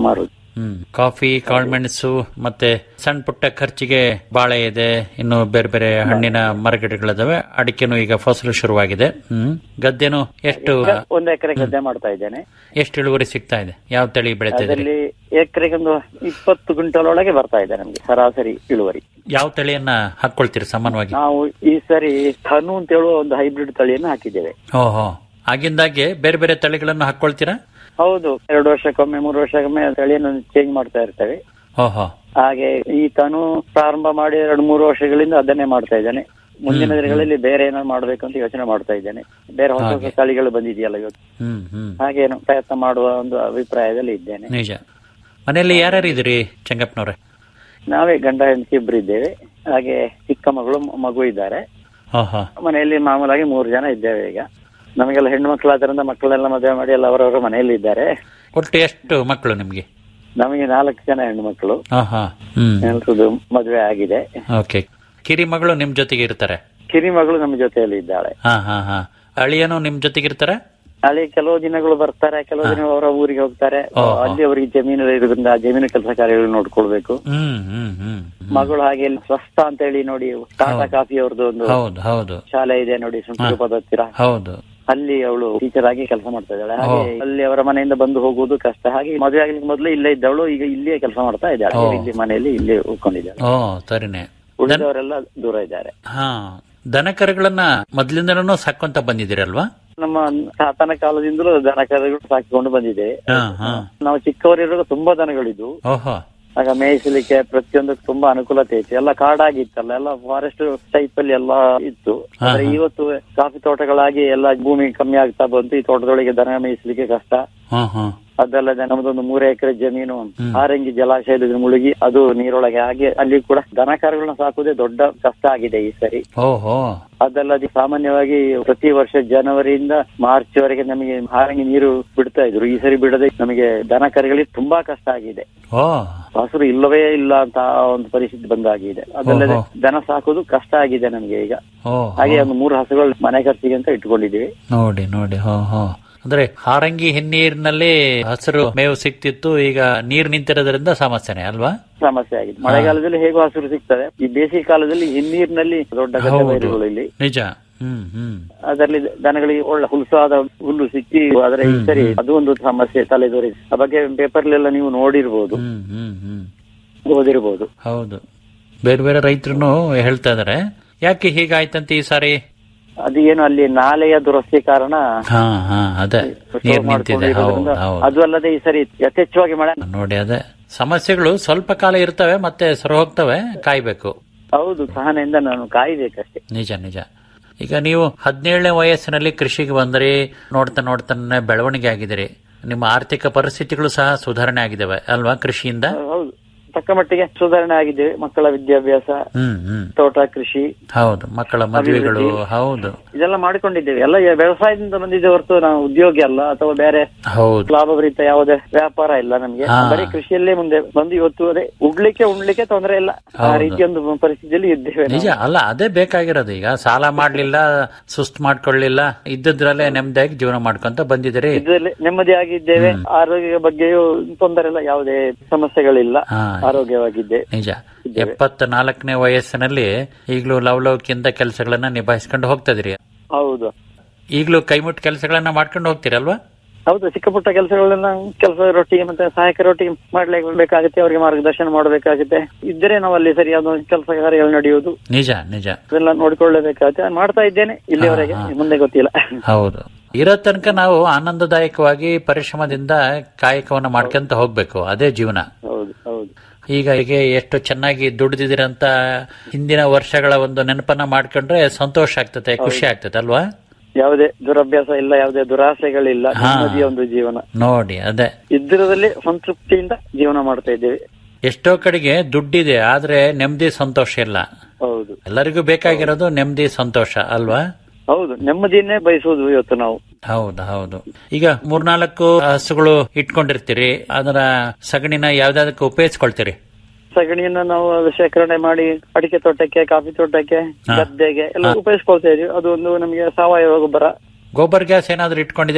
ಹ್ಮ್ ಕಾಫಿ ಕಾಳುಮೆಣಸು ಮತ್ತೆ ಸಣ್ಣ ಪುಟ್ಟ ಖರ್ಚಿಗೆ ಬಾಳೆ ಇದೆ ಇನ್ನು ಬೇರೆ ಬೇರೆ ಹಣ್ಣಿನ ಮರಗಿಡಗಳಿದಾವೆ ಅಡಿಕೆನು ಈಗ ಫಸಲು ಶುರುವಾಗಿದೆ ಹ್ಮ್ ಗದ್ದೆನು ಎಷ್ಟು ಈಗ ಒಂದು ಎಕರೆ ಗದ್ದೆ ಮಾಡ್ತಾ ಇದ್ದೇನೆ ಎಷ್ಟು ಇಳುವರಿ ಸಿಗ್ತಾ ಇದೆ ಯಾವ ತಳಿ ಬೆಳಿತಾ ಇದ್ರಿ ಅದರಲ್ಲಿ ಎಕರೆಗೆ ಒಂದು ಇಪ್ಪತ್ತು ಕ್ವಿಂಟಲ್ ಒಳಗೆ ಬರ್ತಾ ಇದೆ ನಮ್ಗೆ ಸರಾಸರಿ ಇಳುವರಿ ಯಾವ ತಳಿಯನ್ನ ಹಾಕೊಳ್ತೀರಿ ಸಾಮಾನ್ಯವಾಗಿ ನಾವು ಈ ಸರಿ ಧನು ಅಂತ ಹೇಳುವ ಒಂದು ಹೈಬ್ರಿಡ್ ತಳಿಯನ್ನು ಹಾಕಿದ್ದೇವೆ ಓಹೋ ಆಗಿಂದಾಗೆ ಬೇರೆ ಬೇರೆ ತಳಿಗಳನ್ನು ಹಾಕೊಳ್ತೀರಾ ಹೌದು ಎರಡು ವರ್ಷಕ್ಕೊಮ್ಮೆ ಮೂರು ವರ್ಷಕ್ಕೊಮ್ಮೆ ತಳಿಯನ್ನು ಚೇಂಜ್ ಮಾಡ್ತಾ ಇರ್ತೇವೆ ಓಹೋ ಹಾಗೆ ಈ ತನು ಪ್ರಾರಂಭ ಮಾಡಿ ಎರಡು ಮೂರು ವರ್ಷಗಳಿಂದ ಅದನ್ನೇ ಮಾಡ್ತಾ ಇದ್ದೇನೆ ಮುಂದಿನ ದಿನಗಳಲ್ಲಿ ಬೇರೆ ಏನಾದ್ರು ಮಾಡ್ಬೇಕು ಅಂತ ಯೋಚನೆ ಮಾಡ್ತಾ ಇದ್ದೇನೆ ಬೇರೆ ಹೊಸ ಹೊಸ ತಳಿಗಳು ಬಂದಿದೆಯಲ್ಲ ಇವತ್ತು ಹ್ಮ್ ಹ್ಮ್ ಹಾಗೇನು ಪ್ರಯತ್ನ ಮಾಡುವ ಒಂದು ಅಭಿಪ್ರಾಯದಲ್ಲಿ ಇದ್ದೇನೆ ನಿಜ ಮನೆಯಲ್ಲಿ ಯಾರ್ಯಾರು ಇದ್ದೀರಿ ಚಂಗಪ್ಪನವ್ರೆ ನಾವೇ ಗಂಡ ಹೆಂಡತಿ ಇಬ್ರು ಇದ್ದೇವೆ ಹಾಗೆ ಚಿಕ್ಕ ಮಗಳು ಮ- ಮಗು ಇದ್ದಾರೆ ಓಹೋ ಮನೆಯಲ್ಲಿ ಮಾಮೂಲಾಗಿ ಮೂರು ಜನ ಇದ್ದೇವೆ ಈಗ ನಮಗೆಲ್ಲ ಹೆಣ್ಣು ಮಕ್ಕಳಾದ್ರಿಂದ ಮಕ್ಕಳೆಲ್ಲ ಮದುವೆ ಮಾಡಿ ಎಲ್ಲ ಅವರವರ ಮನೆಯಲ್ಲಿ ಇದ್ದಾರೆ ಒಟ್ಟು ಎಷ್ಟು ಮಕ್ಕಳು ನಿಮ್ಗೆ ನಮಗೆ ನಾಲ್ಕು ಜನ ಹೆಣ್ಣು ಮಕ್ಕಳು ಆಹಾ ಹ್ಮ್ ಎಲ್ರದ್ದು ಮದುವೆ ಆಗಿದೆ ಓಕೆ ಕಿರಿ ಮಗಳು ನಿಮ್ ಜೊತೆಗೆ ಇರ್ತಾರೆ ಕಿರಿ ಮಗಳು ನಮ್ಮ ಜೊತೆಯಲ್ಲಿ ಇದ್ದಾಳೆ ಹಾ ಹಾ ಹಾ ಅಳಿಯನು ನಿಮ್ ಜೊತೆಗೆ ಇರ್ತಾರೆ ಅಲ್ಲಿ ಕೆಲವು ದಿನಗಳು ಬರ್ತಾರೆ ಕೆಲವು ದಿನ ಅವರ ಊರಿಗೆ ಹೋಗ್ತಾರೆ ಓ, ಓ. ಅಲ್ಲಿ ಅವರಿಗೆ ಜಮೀನು ಇರೋದ್ರಿಂದ ಆ ಜಮೀನು ಕೆಲಸ ಕಾರ್ಯಗಳು ನೋಡ್ಕೊಳ್ಬೇಕು ಹ್ಮ್ ಹ್ಮ್ ಹ್ಮ್ ಮಗಳು ಹಾಗೆ ಇಲ್ಲಿ ಸ್ವಸ್ಥ ಅಂತ ಹೇಳಿ ನೋಡಿ ಟಾಟಾ ಕಾಫಿ ಅವ್ರದ್ದು ಒಂದು ಹೌದು ಹೌದು ಶಾಲೆ ಇದೆ ನೋಡಿ ಸುಂಟೂಪದ ಹತ್ತಿರ ಹೌದು ಅಲ್ಲಿ ಅವಳು ಟೀಚರ್ ಆಗಿ ಕೆಲಸ ಮಾಡ್ತಾ ಇದ್ದಾಳೆ ಹಾಗೆ ಓ. ಅಲ್ಲಿ ಅವರ ಮನೆಯಿಂದ ಬಂದು ಹೋಗುವುದು ಕಷ್ಟ ಹಾಗೆ ಮದುವೆ ಆಗ್ಲಿಕ್ಕೆ ಮೊದಲು ಇಲ್ಲೇ ಇದ್ದವಳು ಈಗ ಇಲ್ಲೇ ಕೆಲಸ ಮಾಡ್ತಾ ಇದ್ದಾಳೆ ಓ. ಇಲ್ಲಿ ಮನೆಯಲ್ಲಿ ಇಲ್ಲೇ ಉಳ್ಕೊಂಡಿದ್ದಾಳೆ ಓ ಸರಿನೇ ಉಳಿದವರೆಲ್ಲ ದೂರ ಇದ್ದಾರೆ ಹಾ ದನಕರುಗಳನ್ನ ಮೊದ್ಲಿಂದನೂ ಸಾಕೊಂತ ಬಂದಿದ್ದೀರಲ್ವಾ ನಮ್ಮ ತಾತನ ಕಾಲದಿಂದಲೂ ದನ ಕರುಗಳು ಸಾಕಿಕೊಂಡು ಬಂದಿದ್ದೇವೆ ಹಾ ಹಾ ನಾವು ಚಿಕ್ಕವರಿರುವಾಗ ತುಂಬಾ ದನಗಳಿದ್ವು ಓಹೋ ಆಗ ಮೇಯಿಸಲಿಕ್ಕೆ ಪ್ರತಿಯೊಂದಕ್ಕೆ ತುಂಬಾ ಅನುಕೂಲತೆ ಇತ್ತು ಎಲ್ಲ ಕಾಡಾಗಿತ್ತಲ್ಲ ಎಲ್ಲ ಫಾರೆಸ್ಟ್ ಟೈಪ್ ಅಲ್ಲಿ ಎಲ್ಲ ಇತ್ತು ಹಾ, ಆದ್ರೆ ಹಾ. ಇವತ್ತು ಕಾಫಿ ತೋಟಗಳಾಗಿ ಎಲ್ಲ ಭೂಮಿ ಕಮ್ಮಿ ಆಗ್ತಾ ಬಂತು ಈ ತೋಟದೊಳಗೆ ದನ ಮೇಯಿಸಲಿಕ್ಕೆ ಕಷ್ಟ ಹಾ ಹಾ ಅದಲ್ಲದೆ ನಮ್ದೊಂದು ಮೂರು ಎಕರೆ ಜಮೀನು ಆರಂಗಿ ಜಲಾಶಯದಲ್ಲಿ ಮುಳುಗಿ ಅದು ನೀರೊಳಗೆ ಹಾಗೆ ಅಲ್ಲಿ ಕೂಡ ದನ ಕರುಗಳನ್ನ ಸಾಕುವುದೇ ದೊಡ್ಡ ಕಷ್ಟ ಆಗಿದೆ ಈ ಸರಿ ಓಹೋ ಅದಲ್ಲದೆ ಸಾಮಾನ್ಯವಾಗಿ ಪ್ರತಿ ವರ್ಷ ಜನವರಿಯಿಂದ ಮಾರ್ಚ್ ವರೆಗೆ ನಮಗೆ ಹಾರಂಗಿ ನೀರು ಬಿಡ್ತಾ ಇದ್ರು ಈ ಸರಿ ಬಿಡದೆ ನಮಗೆ ದನ ಕರುಗಳಿಗೆ ತುಂಬಾ ಕಷ್ಟ ಆಗಿದೆ ಓ ಹಸುರು ಇಲ್ಲವೇ ಇಲ್ಲ ಅಂತ ಒಂದು ಪರಿಸ್ಥಿತಿ ಬಂದಾಗಿದೆ ಅದಲ್ಲದೆ ಓಹೋ. ದನ ಸಾಕುದು ಕಷ್ಟ ಆಗಿದೆ ನಮ್ಗೆ ಈಗ ಓ ಹಾಗೆ ಒಂದು ಮೂರು ಹಸುಗಳು ಮನೆ ಖರ್ಚಿಗೆ ಅಂತ ಇಟ್ಕೊಂಡಿದ್ದೀವಿ ನೋಡಿ ನೋಡಿ ಹೋ ಹೋ ಅಂದ್ರೆ ಹಾರಂಗಿ ಹಿನ್ನೀರಿನಲ್ಲಿ ಹಸಿರು ಮೇವು ಸಿಕ್ತಿತ್ತು ಈಗ ನೀರ್ ನಿಂತಿರೋದ್ರಿಂದ ಸಮಸ್ಯೆನೆ ಅಲ್ವಾ ಸಮಸ್ಯೆ ಆಗಿದೆ ಮಳೆಗಾಲದಲ್ಲಿ ಹೇಗೂ ಹಸಿರು ಸಿಗ್ತದೆ ಈ ಬೇಸಿಗೆ ಕಾಲದಲ್ಲಿ ಹಿನ್ನೀರಿನಲ್ಲಿ ದೊಡ್ಡ ಗದ್ದೆ ಹೌದು ಬೈರುಗಳು ಇಲ್ಲಿ ನಿಜ ಹ್ಮ್ ಹ್ಮ್ ಅದರಲ್ಲಿ ದನಗಳಿಗೆ ಒಳ್ಳೆ ಹುಲ್ಸಾದ ಹುಲ್ಲು ಸಿಕ್ಕಿ ಆದ್ರೆ ಈ ಸರಿ ಅದು ಒಂದು ಸಮಸ್ಯೆ ತಲೆದೋರಿ ಆ ಬಗ್ಗೆ ಪೇಪರ್ಲೆಲ್ಲ ನೀವು ನೋಡಿರ್ಬೋದು ಹ್ಮ್ ಹ್ಮ್ ಹ್ಮ್ ಓದಿರ್ಬೋದು ಹೌದು ಬೇರೆ ಬೇರೆ ರೈತರು ಹೇಳ್ತಾ ಇದಾರೆ ಯಾಕೆ ಹೀಗಾಯ್ತಂತ ಈ ಸಾರಿ ಅದು ಏನು ಅಲ್ಲಿ ನಾಲೆಯ ದುರಸ್ತಿ ಕಾರಣ ಹಾ ಹಾ ಅದೇ ನೀರ್ ನಿಂತಿದೆ ಹೌದು ಮಾಡ್ಕೊಂಡಿರೋದ್ರಿಂದ ಹೌದು ಅದು ಅಲ್ಲದೆ ಈ ಸರಿ ಯಥೇಚ್ಛವಾಗಿ ಮಳೆ ನೋಡಿ ಅದೇ ಸಮಸ್ಯೆಗಳು ಸ್ವಲ್ಪ ಕಾಲ ಇರ್ತವೆ ಮತ್ತೆ ಸರ ಹೋಗ್ತವೆ ಕಾಯ್ಬೇಕು ಹೌದು ಸಹನೆಯಿಂದ ನಾನು ಕಾಯ್ಬೇಕಷ್ಟೇ ನಿಜ ನಿಜ ಈಗ ನೀವು ಹದಿನೇಳನೇ ವಯಸ್ಸಿನಲ್ಲಿ ಕೃಷಿಗೆ ಬಂದ್ರಿ ನೋಡ್ತಾ ನೋಡ್ತಾನೆ ಬೆಳವಣಿಗೆ ಆಗಿದಿರಿ ನಿಮ್ಮ ಆರ್ಥಿಕ ಪರಿಸ್ಥಿತಿಗಳು ಸಹ ಸುಧಾರಣೆ ಆಗಿದಾವೆ ಅಲ್ವಾ ಕೃಷಿಯಿಂದ ಹೌದು ತಕ್ಕ ಮಟ್ಟಿಗೆ ಸುಧಾರಣೆ ಆಗಿದೆ ಮಕ್ಕಳ ವಿದ್ಯಾಭ್ಯಾಸ ಹ್ಮ್ ಹ್ಮ್ ತೋಟ ಕೃಷಿ ಹೌದು ಮಕ್ಕಳ ಮದುವೆಗಳು ಹೌದು ಇದೆಲ್ಲ ಮಾಡಿಕೊಂಡಿದ್ದೇವೆ ಎಲ್ಲ ಈ ವ್ಯವಸಾಯದಿಂದ ಬಂದಿದೆ ಹೊರತು ನಾವು ಉದ್ಯೋಗಿ ಅಲ್ಲ ಅಥವಾ ಬೇರೆ ಹೌದು ಲಾಭಭರಿತ ಯಾವುದೇ ವ್ಯಾಪಾರ ಇಲ್ಲ ನಮ್ಗೆ ಹಾ. ಬರೀ ಕೃಷಿಯಲ್ಲೇ ಮುಂದೆ ಬಂದು ಇವತ್ತು ಅದೇ ಉಡ್ಲಿಕ್ಕೆ ಉಣ್ಲಿಕ್ಕೆ ತೊಂದರೆ ಇಲ್ಲ ಆ ಹೌದು. ರೀತಿಯೊಂದು ಪರಿಸ್ಥಿತಿಯಲ್ಲಿ ಇದ್ದೇವೆ ನಾವು. ನಿಜ ಅಲ್ಲ ಅದೇ ಬೇಕಾಗಿರೋದು ಈಗ ಸಾಲ ಮಾಡ್ಲಿಲ್ಲ ಸುಸ್ತ್ ಮಾಡ್ಕೊಳ್ಳಿಲ್ಲ ಇದ್ದದ್ರಲ್ಲೇ ನೆಮ್ಮದಿಯಾಗಿ ಜೀವನ ಮಾಡ್ಕೊಂತ ಬಂದಿದ್ದೀರಿ ಇದರಲ್ಲಿ ನೆಮ್ಮದಿಯಾಗಿದ್ದೇವೆ ಆರೋಗ್ಯ ಬಗ್ಗೆಯೂ ತೊಂದರೆ ಇಲ್ಲ ಯಾವುದೇ ಸಮಸ್ಯೆಗಳಿಲ್ಲ ಹಾ. ಆರೋಗ್ಯವಾಗಿದ್ದೆ ನಿಜ ಎಪ್ಪತ್ತ ನಾಲ್ಕನೇ ವಯಸ್ಸಿನಲ್ಲಿ ಈಗಲೂ ಲವಲವಿಕೆಯಿಂದ ಕೆಲಸಗಳನ್ನ ನಿಭಾಯಿಸ್ಕೊಂಡು ಹೋಗ್ತಾ ಇದೀರಿ ಹೌದು ಈಗಲೂ ಕೈಮುಟ್ಟು ಕೆಲಸಗಳನ್ನ ಮಾಡ್ಕೊಂಡು ಹೋಗ್ತೀರಲ್ವಾ ಹೌದು ಚಿಕ್ಕ ಪುಟ್ಟ ಕೆಲಸಗಳನ್ನ ಕೆಲಸದೊಟ್ಟಿಗೆ ಮತ್ತೆ ಸಹಾಯಕರೊಟ್ಟಿಗೆ ಮಾಡ್ಲಿಕ್ಕೆ ಬೇಕಾಗುತ್ತೆ ಅವರಿಗೆ ಮಾರ್ಗದರ್ಶನ ಮಾಡಬೇಕಾಗುತ್ತೆ ಇದ್ದರೆ ನಾವು ಅಲ್ಲಿ ಸರಿಯಾದ ಒಂದು ಕೆಲಸ ಕಾರ್ಯಗಳು ನಡೆಯುವುದು ನಿಜ ನಿಜ ಅದೆಲ್ಲ ನೋಡಿಕೊಳ್ಳಬೇಕಾಗುತ್ತೆ ನಾನು ಮಾಡ್ತಾ ಇದ್ದೇನೆ ಇಲ್ಲಿವರೆಗೆ ಮುಂದೆ ಗೊತ್ತಿಲ್ಲ ಹೌದು ಇರೋ ತನಕ ನಾವು ಆನಂದದಾಯಕವಾಗಿ ಪರಿಶ್ರಮದಿಂದ ಕಾಯಕವನ್ನ ಮಾಡ್ಕೊಂತ ಹೋಗ್ಬೇಕು ಅದೇ ಜೀವನ ಹೌದು ಹೌದು ಈಗ ಹೀಗೆ ಎಷ್ಟು ಚೆನ್ನಾಗಿ ದುಡಿದಿದ್ದೀರಂತ ಹಿಂದಿನ ವರ್ಷಗಳ ಒಂದು ನೆನಪನ್ನ ಮಾಡ್ಕೊಂಡ್ರೆ ಸಂತೋಷ ಆಗ್ತದೆ ಖುಷಿ ಆಗ್ತದೆ ಅಲ್ವಾ ಯಾವುದೇ ದುರಭ್ಯಾಸ ಇಲ್ಲ ಯಾವುದೇ ದುರಾಸೆಗಳಿಲ್ಲ ಹಾ. ನೆಮ್ಮದಿಯ ಒಂದು ಜೀವನ ನೋಡಿ ಅದೇ ಇದ್ದಿರದಲ್ಲಿ ಸಂತೃಪ್ತಿಯಿಂದ ಜೀವನ ಮಾಡ್ತಾ ಇದ್ದೇವೆ ಎಷ್ಟೋ ಕಡೆಗೆ ದುಡ್ಡಿದೆ ಆದ್ರೆ ನೆಮ್ಮದಿ ಸಂತೋಷ ಇಲ್ಲ ಹೌದು ಎಲ್ಲರಿಗೂ ಬೇಕಾಗಿರೋದು ನೆಮ್ಮದಿ ಸಂತೋಷ ಅಲ್ವಾ ಹೌದು ನೆಮ್ಮದಿಯನ್ನೇ ಬಯಸುವುದು ಇವತ್ತು ನಾವು ಹೌದು ಹೌದು ಈಗ ಮೂರ್ನಾಲ್ಕು ಹಸುಗಳು ಇಟ್ಕೊಂಡಿರ್ತೀರಿ ಅದರ ಸಗಣಿನ ಯಾವ್ದಾದಕ್ಕೆ ಉಪಯೋಗಿಸ್ಕೊಳ್ತೀರಿ ಸಗಣಿಯನ್ನ ನಾವು ಅದು ಶೇಖರಣೆ ಮಾಡಿ ಅಡಿಕೆ ತೋಟಕ್ಕೆ ಕಾಫಿ ತೋಟಕ್ಕೆ ಹಾ. ಗದ್ದೆಗೆ ಎಲ್ಲ ಹಾ. ಉಪಯೋಗಿಸ್ಕೊಳ್ತಾ ಇದೀವಿ ಅದು ಒಂದು ನಮಗೆ ಸಾವಯವ ಗೊಬ್ಬರ ಗೋಬರ್ ಗ್ಯಾಸ್ ಏನಾದ್ರು ಇಟ್ಕೊಂಡಿದ್ದೀರಾ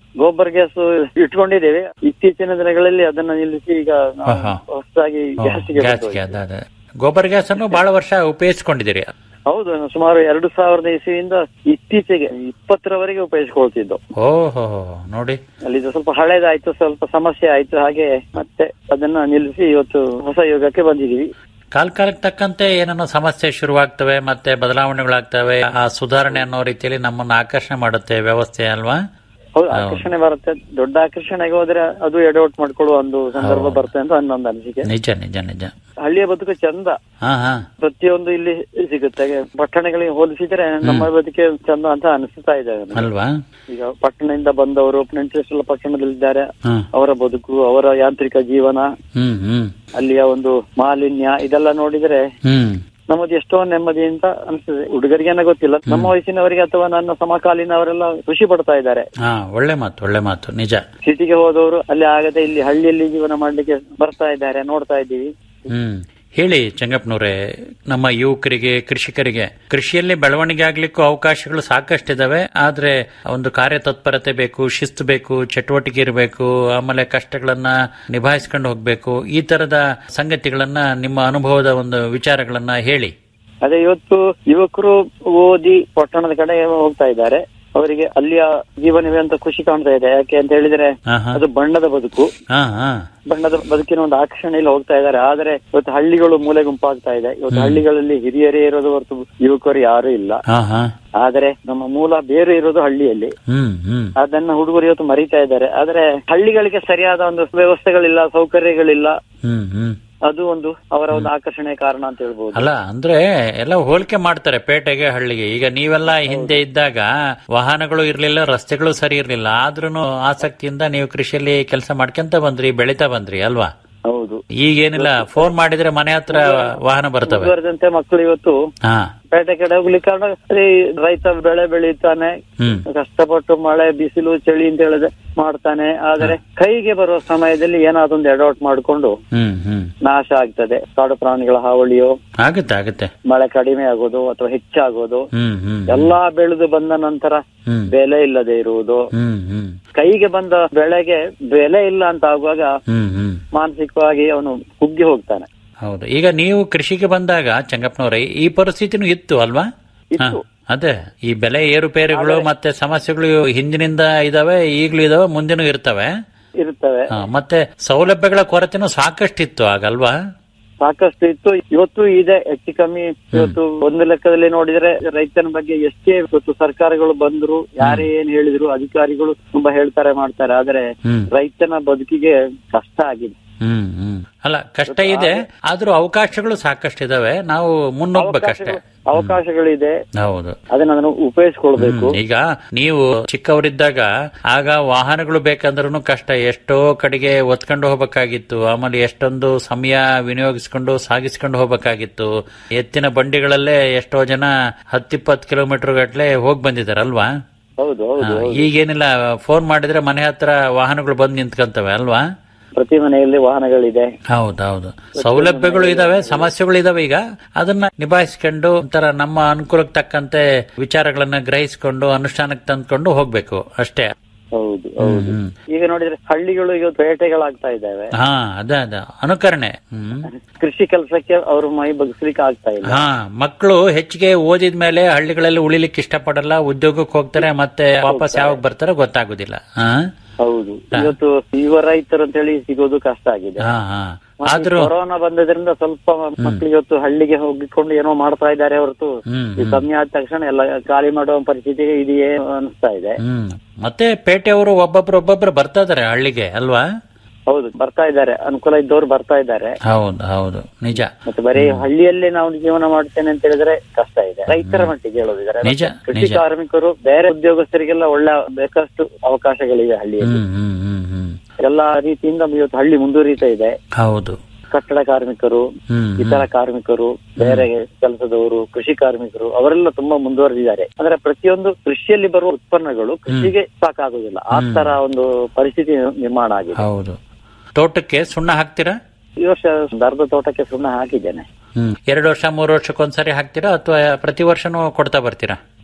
ಗೋಬರ್ ಗ್ಯಾಸ್ ಇಟ್ಕೊಂಡಿದ್ದೇವೆ ಇತ್ತೀಚಿನ ದಿನಗಳಲ್ಲಿ ಅದನ್ನ ನಿಲ್ಲಿಸಿ ಈಗ ನಾವು ಆಹಾ. ಹೊಸದಾಗಿ ಗ್ಯಾಸ್ಗೆ ಗ್ಯಾಸ್ಗೆ ಅದ ಅದ ಗೊಬ್ಬರ ಗ್ಯಾಸ್ ಅನ್ನು ಬಹಳ ವರ್ಷ ಉಪಯೋಗಿಸ್ಕೊಂಡಿದ್ದೀರಿ ಹೌದು ಸುಮಾರು ಎರಡು ಸಾವಿರದ ಇಸವಿಯಿಂದ ಇತ್ತೀಚೆಗೆ ಇಪ್ಪತ್ತರವರೆಗೆ ಉಪಯೋಗಿಸ್ಕೊಳ್ತಿದ್ದು ಓಹೋ ನೋಡಿ ಅಲ್ಲಿ ಇದು ಸ್ವಲ್ಪ ಹಳೇದಾಯ್ತು ಸ್ವಲ್ಪ ಸಮಸ್ಯೆ ಆಯ್ತು ಹಾಗೆ ಮತ್ತೆ ಅದನ್ನ ನಿಲ್ಲಿಸಿ ಇವತ್ತು ಹೊಸ ಯುಗಕ್ಕೆ ಬಂದಿದೀವಿ ಕಾಲ ಕಾಲಕ್ಕೆ ತಕ್ಕಂತೆ ಏನನ್ನೋ ಸಮಸ್ಯೆ ಶುರುವಾಗ್ತವೆ ಮತ್ತೆ ಬದಲಾವಣೆಗಳಾಗ್ತವೆ ಆ ಸುಧಾರಣೆ ಅನ್ನೋ ರೀತಿಯಲ್ಲಿ ನಮ್ಮನ್ನ ಆಕರ್ಷಣೆ ಮಾಡುತ್ತೆ ವ್ಯವಸ್ಥೆ ಅಲ್ವಾ ಹೌದು ಆಕರ್ಷಣೆ ಬರುತ್ತೆ ದೊಡ್ಡ ಆಕರ್ಷಣೆಗೆ ಹೋದ್ರೆ ಅದು ಎಡವಟ್ ಮಾಡ್ಕೊಳ್ಳುವ ಒಂದು ಸಂದರ್ಭ ಬರುತ್ತೆ ಅಂತ ನನ್ನೊಂದು ಅನಿಸಿಕೆ ನಿಜ ನಿಜ ನಿಜ ಹಳ್ಳಿಯ ಬದುಕು ಚಂದ ಹಾ ಹಾ ಪ್ರತಿಯೊಂದು ಇಲ್ಲಿ ಸಿಗುತ್ತೆ ಪಟ್ಟಣಗಳಿಗೆ ಹೋಲಿಸಿದ್ರೆ ನಮ್ಮ ಬದುಕೆ ಚಂದ ಅಂತ ಅನಿಸ್ತಾ ಇದೆ ನನಗೆ. ಅಲ್ವಾ ಈಗ ಪಟ್ಟಣದಿಂದ ಬಂದವರು ನೆಂಟರೆಲ್ಲ ಪಟ್ಟಣದಲ್ಲಿದ್ದಾರೆ ಹ್ಮ್ ಅವರ ಬದುಕು ಅವರ ಯಾಂತ್ರಿಕ ಜೀವನ ಹ್ಮ್ ಹ್ಮ್ ಅಲ್ಲಿಯ ಒಂದು ಮಾಲಿನ್ಯ ಇದೆಲ್ಲ ನೋಡಿದ್ರೆ ಹ್ಮ್ ನಮ್ಮದು ಎಷ್ಟೋ ನೆಮ್ಮದಿ ಅಂತ ಅನಿಸ್ತದೆ ಹುಡುಗರಿಗೇನ ಗೊತ್ತಿಲ್ಲ ನಮ್ಮ ವಯಸ್ಸಿನವರಿಗೆ ಅಥವಾ ನನ್ನ ಸಮಕಾಲೀನವರೆಲ್ಲ ಖುಷಿ ಪಡ್ತಾ ಇದ್ದಾರೆ ಹಾ ಒಳ್ಳೆ ಮಾತು ಒಳ್ಳೆ ಮಾತು ನಿಜ ಸಿಟಿಗೆ ಹೋದವರು ಅಲ್ಲಿ ಆಗದೆ ಇಲ್ಲಿ ಹಳ್ಳಿಯಲ್ಲಿ ಜೀವನ ಮಾಡ್ಲಿಕ್ಕೆ ಬರ್ತಾ ಇದ್ದಾರೆ ನೋಡ್ತಾ ಇದ್ದೀವಿ ಹ್ಮ್ ಹೇಳಿ ಚಂಗಪ್ಪನವ್ರೆ ನಮ್ಮ ಯುವಕರಿಗೆ ಕೃಷಿಕರಿಗೆ ಕೃಷಿಯಲ್ಲಿ ಬೆಳವಣಿಗೆ ಆಗ್ಲಿಕ್ಕೂ ಅವಕಾಶಗಳು ಸಾಕಷ್ಟಿದಾವೆ ಆದ್ರೆ ಒಂದು ಕಾರ್ಯತತ್ಪರತೆ ಬೇಕು ಶಿಸ್ತು ಬೇಕು ಚಟುವಟಿಕೆ ಇರಬೇಕು ಆಮೇಲೆ ಕಷ್ಟಗಳನ್ನ ನಿಭಾಯಿಸ್ಕೊಂಡು ಹೋಗ್ಬೇಕು ಈ ತರದ ಸಂಗತಿಗಳನ್ನ ನಿಮ್ಮ ಅನುಭವದ ಒಂದು ವಿಚಾರಗಳನ್ನ ಹೇಳಿ ಅದೇ ಇವತ್ತು ಯುವಕರು ಓದಿ ಪಟ್ಟಣದ ಕಡೆ ಹೋಗ್ತಾ ಇದ್ದಾರೆ ಅವರಿಗೆ ಅಲ್ಲಿಯ ಜೀವನವೇ ಅಂತ ಖುಷಿ ಕಾಣ್ತಾ ಇದೆ ಯಾಕೆ ಅಂತ ಹೇಳಿದ್ರೆ ಹಾ, ಹಾ. ಅದು ಬಣ್ಣದ ಬದುಕು ಹಾ ಹಾ ಬಣ್ಣದ ಬದುಕಿನ ಒಂದು ಆಕರ್ಷಣೆಯಲ್ಲಿ ಹೋಗ್ತಾ ಇದ್ದಾರೆ ಆದ್ರೆ ಇವತ್ತು ಹಳ್ಳಿಗಳು ಮೂಲೆ ಗುಂಪಾಗ್ತಾ ಇದೆ ಇವತ್ತು ಹಳ್ಳಿಗಳಲ್ಲಿ ಹಿರಿಯರೇ ಇರೋದು ಹೊರತು ಯುವಕರು ಯಾರು ಇಲ್ಲ ಹಾ ಹಾ ಆದ್ರೆ ನಮ್ಮ ಮೂಲ ಬೇರೆ ಇರೋದು ಹಳ್ಳಿಯಲ್ಲಿ ಹ್ಮ್ ಹ್ಮ್ ಅದನ್ನ ಹುಡುಗರು ಇವತ್ತು ಮರಿತಾ ಇದ್ದಾರೆ ಆದ್ರೆ ಹಳ್ಳಿಗಳಿಗೆ ಸರಿಯಾದ ಒಂದು ವ್ಯವಸ್ಥೆಗಳಿಲ್ಲ ಸೌಕರ್ಯಗಳಿಲ್ಲ ಹ್ಮ್ ಹ್ಮ್ ಅದು ಒಂದು ಅವರ ಒಂದು ಆಕರ್ಷಣೆಯ ಕಾರಣ ಅಂತ ಹೇಳ್ಬೋದು ಅಲ್ಲ ಅಂದ್ರೆ ಎಲ್ಲ ಹೋಲಿಕೆ ಮಾಡ್ತಾರೆ ಪೇಟೆಗೆ ಹಳ್ಳಿಗೆ ಈಗ ನೀವೆಲ್ಲ ಹಿಂದೆ ಇದ್ದಾಗ ವಾಹನಗಳು ಇರ್ಲಿಲ್ಲ ರಸ್ತೆಗಳು ಸರಿ ಇರ್ಲಿಲ್ಲ ಆದ್ರೂ ಆಸಕ್ತಿಯಿಂದ ನೀವು ಕೃಷಿಯಲ್ಲಿ ಕೆಲಸ ಮಾಡ್ಕೊಂತ ಬಂದ್ರಿ ಬೆಳಿತಾ ಬಂದ್ರಿ ಅಲ್ವಾ ಹೌದು ಈಗೇನಿಲ್ಲ ಫೋನ್ ಮಾಡಿದ್ರೆ ಮನೆ ಹತ್ರ ವಾಹನ ಬರ್ತವೆ ಮುಂದುವರೆದಂತೆ ಮಕ್ಕಳು ಇವತ್ತು ಹಾ ಪೇಟೆ ಕಡೆ ಹೋಗ್ಲಿಕ್ಕೆ ಕಾರಣ ಅದೇ ರೈತ ಬೆಳೆ ಬೆಳೀತಾನೆ ಹ್ಮ್ ಕಷ್ಟಪಟ್ಟು ಮಳೆ ಬಿಸಿಲು ಚಳಿ ಅಂತ ಹೇಳಿದ್ರೆ ಮಾಡ್ತಾನೆ ಆದ್ರೆ ಕೈಗೆ ಬರುವ ಸಮಯದಲ್ಲಿ ಏನಾದೊಂದು ಎಡವಟ್ ಮಾಡ್ಕೊಂಡು ಹ್ಮ್ ಹ್ಮ್ ನಾಶ ಆಗ್ತದೆ ಕಾಡು ಪ್ರಾಣಿಗಳ ಹಾವಳಿಯೋ ಆಗುತ್ತೆ ಆಗುತ್ತೆ ಮಳೆ ಕಡಿಮೆ ಆಗೋದು ಅಥವಾ ಹೆಚ್ಚಾಗೋದು ಹ್ಮ್ ಹ್ಮ್ ಎಲ್ಲಾ ಬೆಳೆದು ಬಂದ ನಂತರ ಹ್ಮ್ ಬೆಲೆ ಇಲ್ಲದೆ ಇರುವುದು ಹ್ಮ್ ಹ್ಮ್ ಕೈಗೆ ಬಂದ ಬೆಳೆಗೆ ಬೆಲೆ ಇಲ್ಲ ಅಂತ ಆಗುವಾಗ ಹ್ಮ್ ಹ್ಮ್ ಮಾನಸಿಕವಾಗಿ ಅವನು ಕುಗ್ಗಿ ಹೋಗ್ತಾನೆ ಹೌದು ಈಗ ನೀವು ಕೃಷಿಗೆ ಬಂದಾಗ ಚಂಗಪ್ಪನವ್ರೆ ಈ ಪರಿಸ್ಥಿತಿನೂ ಇತ್ತು ಅಲ್ವಾ ಹಾ, ಅದೇ ಈ ಬೆಲೆ ಏರುಪೇರುಗಳು ಮತ್ತೆ ಸಮಸ್ಯೆಗಳು ಹಿಂದಿನಿಂದ ಇದಾವೆ ಈಗ್ಲೂ ಇದಾವೆ ಮುಂದಿನೂ ಇರ್ತವೆ ಇರ್ತವೆ ಹಾ, ಮತ್ತೆ ಸೌಲಭ್ಯಗಳ ಕೊರತೆನೂ ಸಾಕಷ್ಟಿತ್ತು ಆಗಲ್ವಾ ಸಾಕಷ್ಟು ಇತ್ತು ಇವತ್ತು ಇದೆ ಹೆಚ್ಚು ಕಮ್ಮಿ ಇವತ್ತು ಒಂದು ಲೆಕ್ಕದಲ್ಲಿ ನೋಡಿದ್ರೆ ರೈತನ ಬಗ್ಗೆ ಎಷ್ಟೇ ಇವತ್ತು ಸರ್ಕಾರಗಳು ಬಂದ್ರು ಯಾರೇ ಏನ್ ಹೇಳಿದ್ರು ಅಧಿಕಾರಿಗಳು ತುಂಬಾ ಹೇಳ್ತಾರೆ ಮಾಡ್ತಾರೆ ಆದ್ರೆ ಹ್ಮ್. ರೈತನ ಬದುಕಿಗೆ ಕಷ್ಟ ಆಗಿದೆ ಹ್ಮ್ ಹ್ಮ್ ಅಲ್ಲ ಕಷ್ಟ ಇದೆ ಆದ್ರೂ ಅವಕಾಶಗಳು ಸಾಕಷ್ಟಿದಾವೆ ನಾವು ಮುನ್ನೋಗ್ಬೇಕಷ್ಟೇ ಅವಕಾಶಗಳಿದೆ ಹೌದು ಅದನ್ನ ಅದನ್ನು ಉಪಯೋಗಿಸ್ಕೊಳ್ಬೇಕು ಹ್ಮ್. ಈಗ ನೀವು ಚಿಕ್ಕವರಿದ್ದಾಗ ಆಗ ವಾಹನಗಳು ಬೇಕಂದ್ರೂ ಕಷ್ಟ ಎಷ್ಟೋ ಕಡೆಗೆ ಒತ್ಕೊಂಡು ಹೋಗ್ಬೇಕಾಗಿತ್ತು ಆಮೇಲೆ ಎಷ್ಟೊಂದು ಸಮಯ ವಿನಿಯೋಗಿಸ್ಕೊಂಡು ಸಾಗಿಸ್ಕೊಂಡು ಹೋಗ್ಬೇಕಾಗಿತ್ತು ಎತ್ತಿನ ಬಂಡಿಗಳಲ್ಲೇ ಎಷ್ಟೋ ಜನ ಹತ್ತಿಪ್ಪತ್ತು ಕಿಲೋಮೀಟರ್ ಗಟ್ಲೆ ಹೋಗಿ ಬಂದಿದಾರಲ್ವಾ ಹೌದು ಹೌದು ಹಾ, ಈಗೇನಿಲ್ಲ ಫೋನ್ ಮಾಡಿದ್ರೆ ಮನೆ ಹತ್ರ ವಾಹನಗಳು ಬಂದು ನಿಂತ್ಕೊಂತವೆ ಅಲ್ವಾ ಪ್ರತಿ ಮನೆಯಲ್ಲಿ ವಾಹನಗಳಿದೆ ಹೌದೌದು ಸೌಲಭ್ಯಗಳು ಇದಾವೆ ಸಮಸ್ಯೆಗಳು ಇದಾವೆ ಈಗ ಅದನ್ನ ನಿಭಾಯಿಸ್ಕೊಂಡು ಒಂಥರ ನಮ್ಮ ಅನುಕೂಲಕ್ಕೆ ತಕ್ಕಂತೆ ವಿಚಾರಗಳನ್ನ ಗ್ರಹಿಸಿಕೊಂಡು ಅನುಷ್ಠಾನಕ್ಕೆ ತಂದ್ಕೊಂಡು ಹೋಗ್ಬೇಕು ಅಷ್ಟೇ ಹೌದು ಹೌದು ಈಗ ನೋಡಿದ್ರೆ ಹಳ್ಳಿಗಳು ಈಗ ಪೇಟೆಗಳಾಗ್ತಾ ಇದ್ದಾವೆ ಹಾ ಅದೇ ಅದೇ ಅನುಕರಣೆ ಹ್ಮ್ ಕೃಷಿ ಕೆಲಸಕ್ಕೆ ಅವರು ಮೈ ಬಗ್ಸ್ಲಿಕ್ಕೆ ಆಗ್ತಾ ಇಲ್ಲ ಹಾ ಮಕ್ಕಳು ಹೆಚ್ಚಿಗೆ ಓದಿದ ಮೇಲೆ ಹಳ್ಳಿಗಳಲ್ಲಿ ಉಳಿಲಿಕ್ಕೆ ಇಷ್ಟಪಡಲ್ಲ ಉದ್ಯೋಗಕ್ಕೆ ಹೋಗ್ತಾರೆ ಮತ್ತೆ ವಾಪಸ್ ಯಾವಾಗ ಬರ್ತಾರೋ ಗೊತ್ತಾಗುದಿಲ್ಲ ಹಾ ಹೌದು ಇವತ್ತು ಯುವ ರೈತರು ಅಂತ ಹೇಳಿ ಸಿಗೋದು ಕಷ್ಟ ಆಗಿದೆ ಹಾ ಹಾ ಮತ್ತೆ ಆದ್ರೂ ಕೊರೋನಾ ಬಂದದ್ರಿಂದ ಸ್ವಲ್ಪ ಮಕ್ಕಳಿಗೆ ಇವತ್ತು ಹಳ್ಳಿಗೆ ಹೋಗಿಕೊಂಡು ಏನೋ ಮಾಡ್ತಾ ಇದ್ದಾರೆ ಹೊರತು ಹ್ಮ್ ಈ ಕಮ್ಮಿ ಆದ ತಕ್ಷಣ ಎಲ್ಲ ಖಾಲಿ ಮಾಡುವ ಪರಿಸ್ಥಿತಿ ಇದೆಯೇ ಅನಿಸ್ತಾ ಇದೆ ಹ್ಮ್ ಮತ್ತೆ ಪೇಟೆಯವರು ಒಬ್ಬೊಬ್ರು ಒಬ್ಬೊಬ್ರು ಬರ್ತಾ ಇದಾರೆ ಹಳ್ಳಿಗೆ ಅಲ್ವಾ ಹೌದು ಬರ್ತಾ ಇದ್ದಾರೆ ಅನುಕೂಲ ಇದ್ದವ್ರು ಬರ್ತಾ ಇದ್ದಾರೆ ಹೌದು ಹೌದು ನಿಜ ಮತ್ತೆ ಬರೀ ಹಳ್ಳಿಯಲ್ಲೇ ನಾವು ಜೀವನ ಮಾಡ್ತೇನೆ ಅಂತ ಹೇಳಿದ್ರೆ ಕಷ್ಟ ಇದೆ ರೈತರ ಮಟ್ಟಿಗೆ ಹೇಳೋದಿದ್ದಾರೆ ನಿಜ, ಕೃಷಿ ನಿಜ. ಕಾರ್ಮಿಕರು ಬೇರೆ ಉದ್ಯೋಗಸ್ಥರಿಗೆಲ್ಲ ಒಳ್ಳೆ ಬೇಕಷ್ಟು ಅವಕಾಶಗಳಿವೆ ಹಳ್ಳಿಯಲ್ಲಿ ಹ್ಮ್ ಹ್ಮ್ ಹ್ಮ್ ಹ್ಮ್ ಎಲ್ಲಾ ರೀತಿಯಿಂದ ಇವತ್ತು ಹಳ್ಳಿ ಮುಂದುವರಿತಾ ಇದೆ ಹೌದು ಕಟ್ಟಡ ಕಾರ್ಮಿಕರು ಹ್ಮ್ ಇತರ ಕಾರ್ಮಿಕರು ಬೇರೆ ಕೆಲಸದವರು ಕೃಷಿ ಕಾರ್ಮಿಕರು ಅವರೆಲ್ಲ ತುಂಬಾ ಮುಂದುವರೆದಿದ್ದಾರೆ ಅಂದ್ರೆ ಪ್ರತಿಯೊಂದು ಕೃಷಿಯಲ್ಲಿ ಬರುವ ಉತ್ಪನ್ನಗಳು ಕೃಷಿಗೆ ಸಾಕಾಗುದಿಲ್ಲ ಆ ತರ ಒಂದು ಪರಿಸ್ಥಿತಿ ನಿರ್ಮಾಣ ಆಗಿದೆ ಹೌದು ತೋಟಕ್ಕೆ ಸುಣ್ಣ ಹಾಕ್ತೀರಾ ಈ ವರ್ಷ ಒಂದು ಅರ್ಧ ತೋಟಕ್ಕೆ ಸುಣ್ಣ ಹಾಕಿದ್ದೇನೆ ಹ್ಮ್ ಎರಡು ವರ್ಷ ಮೂರು ವರ್ಷಕ್ಕೊಂದ್ಸರಿ ಹಾಕ್ತೀರಾ ಅಥವಾ ಪ್ರತಿ ವರ್ಷನೂ ಕೊಡ್ತಾ ಬರ್ತೀರಾ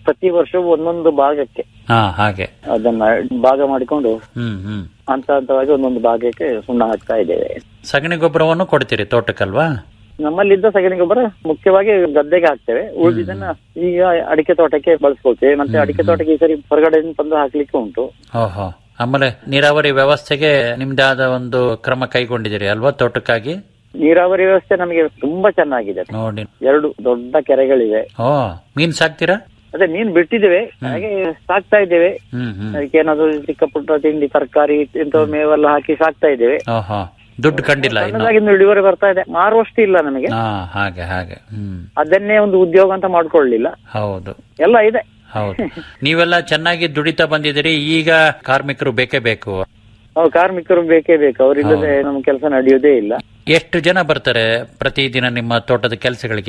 ಪ್ರತಿ ವರ್ಷವೂ ಒಂದೊಂದು ಭಾಗಕ್ಕೆ ಹಾ ಹಾಗೆ ಅದನ್ನ ಭಾಗ ಮಾಡಿಕೊಂಡು ಹ್ಮ್ ಹ್ಮ್ ಹಂತ ಹಂತವಾಗಿ ಒಂದೊಂದು ಭಾಗಕ್ಕೆ ಸುಣ್ಣ ಹಾಕ್ತಾ ಇದ್ದೇವೆ ಸಗಣಿ ಗೊಬ್ಬರವನ್ನು ಕೊಡ್ತೀರಿ ತೋಟಕ್ಕಲ್ವಾ ನಮ್ಮಲ್ಲಿದ್ದ ಸಗಣಿ ಗೊಬ್ಬರ ಮುಖ್ಯವಾಗಿ ಗದ್ದೆಗೆ ಹಾಕ್ತೇವೆ ಉಳಿದಿದ್ದನ್ನ ಈಗ ಅಡಿಕೆ ತೋಟಕ್ಕೆ ಬಳಸ್ಕೊಳ್ತೇವೆ ಮತ್ತೆ ಅಡಿಕೆ ತೋಟಕ್ಕೆ ಈ ಸರಿ ಹೊರಗಡೆಯಿಂದ ತಂದು ಹಾಕ್ಲಿಕ್ಕೆ ಉಂಟು ಓಹೋ ಆಮೇಲೆ ನೀರಾವರಿ ವ್ಯವಸ್ಥೆಗೆ ನಿಮ್ದಾದ ಒಂದು ಕ್ರಮ ಕೈಗೊಂಡಿದ್ದೀರಿ ಅಲ್ವಾ ತೋಟಕ್ಕಾಗಿ ನೀರಾವರಿ ವ್ಯವಸ್ಥೆ ನಮಗೆ ತುಂಬಾ ಚೆನ್ನಾಗಿದೆ ನೋಡಿ ಎರಡು ದೊಡ್ಡ ಕೆರೆಗಳಿವೆ ಓ ಮೀನ್ ಸಾಕ್ತೀರಾ ಅದೇ ಮೀನ್ ಬಿಟ್ಟಿದ್ದೇವೆ ಹಾಗೆ ಸಾಕ್ತಾ ಇದ್ದೇವೆ ಹ್ಮ್ ಹ್ಮ್ ಅದಕ್ಕೆ ಏನಾದ್ರು ಚಿಕ್ಕ ಪುಟ್ಟ ತಿಂಡಿ ತರಕಾರಿ ಇಂಥ ಮೇವೆಲ್ಲ ಹಾಕಿ ಸಾಕ್ತಾ ಇದ್ದೇವೆ ಓಹೋ ದುಡ್ಡು ಕಂಡಿಲ್ಲ ಇನ್ನು ಸಣ್ಣದಾಗಿ ಒಂದು ಇಳುವರಿ ಬರ್ತಾ ಇದೆ ಮಾರುವಷ್ಟು ಇಲ್ಲ ನಮಗೆ ಹಾ ಹಾಗೆ ಹಾಗೆ ಹ್ಮ್ ಅದನ್ನೇ ಒಂದು ಉದ್ಯೋಗ ಅಂತ ಮಾಡ್ಕೊಳ್ಳಿಲ್ಲ ಹೌದು ಎಲ್ಲ ಇದೆ ಹೌದು ನೀವೆಲ್ಲ ಚೆನ್ನಾಗಿ ದುಡಿತಾ ಬಂದಿದ್ದೀರಿ ಈಗ ಕಾರ್ಮಿಕರು ಬೇಕೇ ಬೇಕು ನಾವು ಕಾರ್ಮಿಕರು ಬೇಕೇ ಬೇಕು ಅವರಿಲ್ಲದೆ ನಮ್ಮ ಕೆಲಸ ನಡೆಯುವುದೇ ಇಲ್ಲ ಎಷ್ಟು ಜನ ಬರ್ತಾರೆ ಪ್ರತಿದಿನ ನಿಮ್ಮ ತೋಟದ ಕೆಲಸಗಳಿಗೆ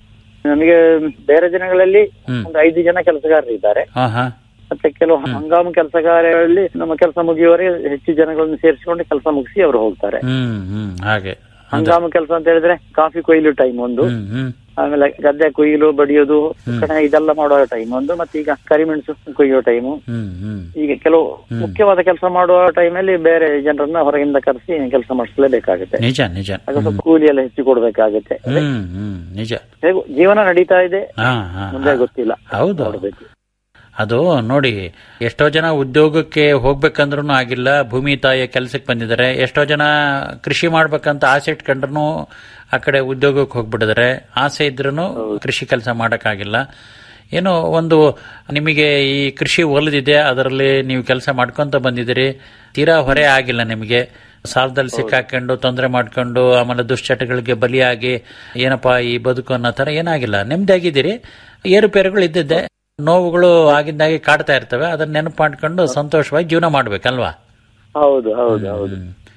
ನಮಗೆ ಬೇರೆ ದಿನಗಳಲ್ಲಿ ಹ್ಮ್. ಒಂದು ಐದು ಜನ ಕೆಲಸಗಾರರು ಇದ್ದಾರೆ ಹಾ ಹಾ ಮತ್ತೆ ಕೆಲವು ಹಂಗಾಮು ಕೆಲಸಗಾರರಲ್ಲಿ ನಮ್ಮ ಕೆಲಸ ಮುಗಿಯುವವರೆಗೆ ಹೆಚ್ಚು ಜನಗಳನ್ನು ಸೇರಿಸಿಕೊಂಡು ಕೆಲಸ ಮುಗಿಸಿ ಅವರು ಹೋಗ್ತಾರೆ ಹ್ಮ್ ಹ್ಮ್ ಹಾಗೆ ಹಂಗಾಮು ಕೆಲಸ ಅಂತ ಹೇಳಿದ್ರೆ ಕಾಫಿ ಕೊಯ್ಲು ಟೈಮ್ ಒಂದು ಹ್ಮ್ ಹ್ಮ್ ಆಮೇಲೆ ಗದ್ದೆ ಕೊಯ್ಲು ಬಡಿಯೋದು ಕಡೆ ಇದೆಲ್ಲ ಮಾಡುವ ಟೈಮ್ ಒಂದು ಮತ್ತೆ ಈಗ ಕರಿಮೆಣಸು ಕೊಯ್ಯೋ ಟೈಮು ಹ್ಮ್ ಹ್ಮ್ ಈಗ ಕೆಲವು ಮುಖ್ಯವಾದ ಕೆಲಸ ಮಾಡುವ ಟೈಮಲ್ಲಿ ಬೇರೆ ಜನರನ್ನ ಹೊರಗಿಂದ ಕರೆಸಿ ಕೆಲಸ ಮಾಡಿಸಲೇಬೇಕಾಗುತ್ತೆ ನಿಜ ನಿಜ ಆಗ ಸ್ವಲ್ಪ ಕೂಲಿ ಎಲ್ಲ ಹೆಚ್ಚು ಕೊಡ್ಬೇಕಾಗುತ್ತೆ ಹ್ಮ್ ಹ್ಮ್ ನಿಜ ಹೇಗೂ ಜೀವನ ನಡೀತಾ ಇದೆ ಹಾ ಹಾ ಮುಂದೆ ಗೊತ್ತಿಲ್ಲ ಹೌದು ನೋಡ್ಬೇಕು ಅದು ನೋಡಿ ಎಷ್ಟೋ ಜನ ಉದ್ಯೋಗಕ್ಕೆ ಹೋಗ್ಬೇಕಂದ್ರೂ ಆಗಿಲ್ಲ ಭೂಮಿ ತಾಯಿಯ ಕೆಲಸಕ್ಕೆ ಬಂದಿದ್ದಾರೆ ಎಷ್ಟೋ ಜನ ಕೃಷಿ ಮಾಡ್ಬೇಕಂತ ಆಸೆ ಇಟ್ಕೊಂಡ್ರು ಆ ಕಡೆ ಉದ್ಯೋಗಕ್ಕೆ ಹೋಗ್ಬಿಟ್ಟಿದ್ದಾರೆ ಆಸೆ ಇದ್ರೂ ಕೃಷಿ ಕೆಲಸ ಮಾಡೋಕ್ಕಾಗಿಲ್ಲ ಏನೋ ಒಂದು ನಿಮಗೆ ಈ ಕೃಷಿ ಒಲಿದಿದೆ ಅದರಲ್ಲಿ ನೀವು ಕೆಲಸ ಮಾಡ್ಕೊಂತ ಬಂದಿದ್ದೀರಿ ತೀರಾ ಹೊರೆ ಆಗಿಲ್ಲ ನಿಮಗೆ ಸಾಲದಲ್ಲಿ ಸಿಕ್ಕಾಕೊಂಡು ತೊಂದರೆ ಮಾಡ್ಕೊಂಡು ಆಮೇಲೆ ದುಶ್ಚಟಗಳಿಗೆ ಬಲಿಯಾಗಿ ಏನಪ್ಪಾ ಈ ಬದುಕು ಅನ್ನೋ ತರ ಏನಾಗಿಲ್ಲ ನೆಮ್ಮದಿಯಾಗಿದ್ದೀರಿ ಏರುಪೇರುಗಳು ಇದ್ದಿದ್ದೆ ನೋವುಗಳು ಆಗಿದ್ದಾಗೆ ಕಾಡ್ತಾ ಇರ್ತವೆ ಅದನ್ನ ನೆನಪು ಮಾಡ್ಕೊಂಡು ಸಂತೋಷವಾಗಿ ಜೀವನ ಮಾಡ್ಬೇಕಲ್ವಾ ಹೌದು ಹೌದು ಹೌದು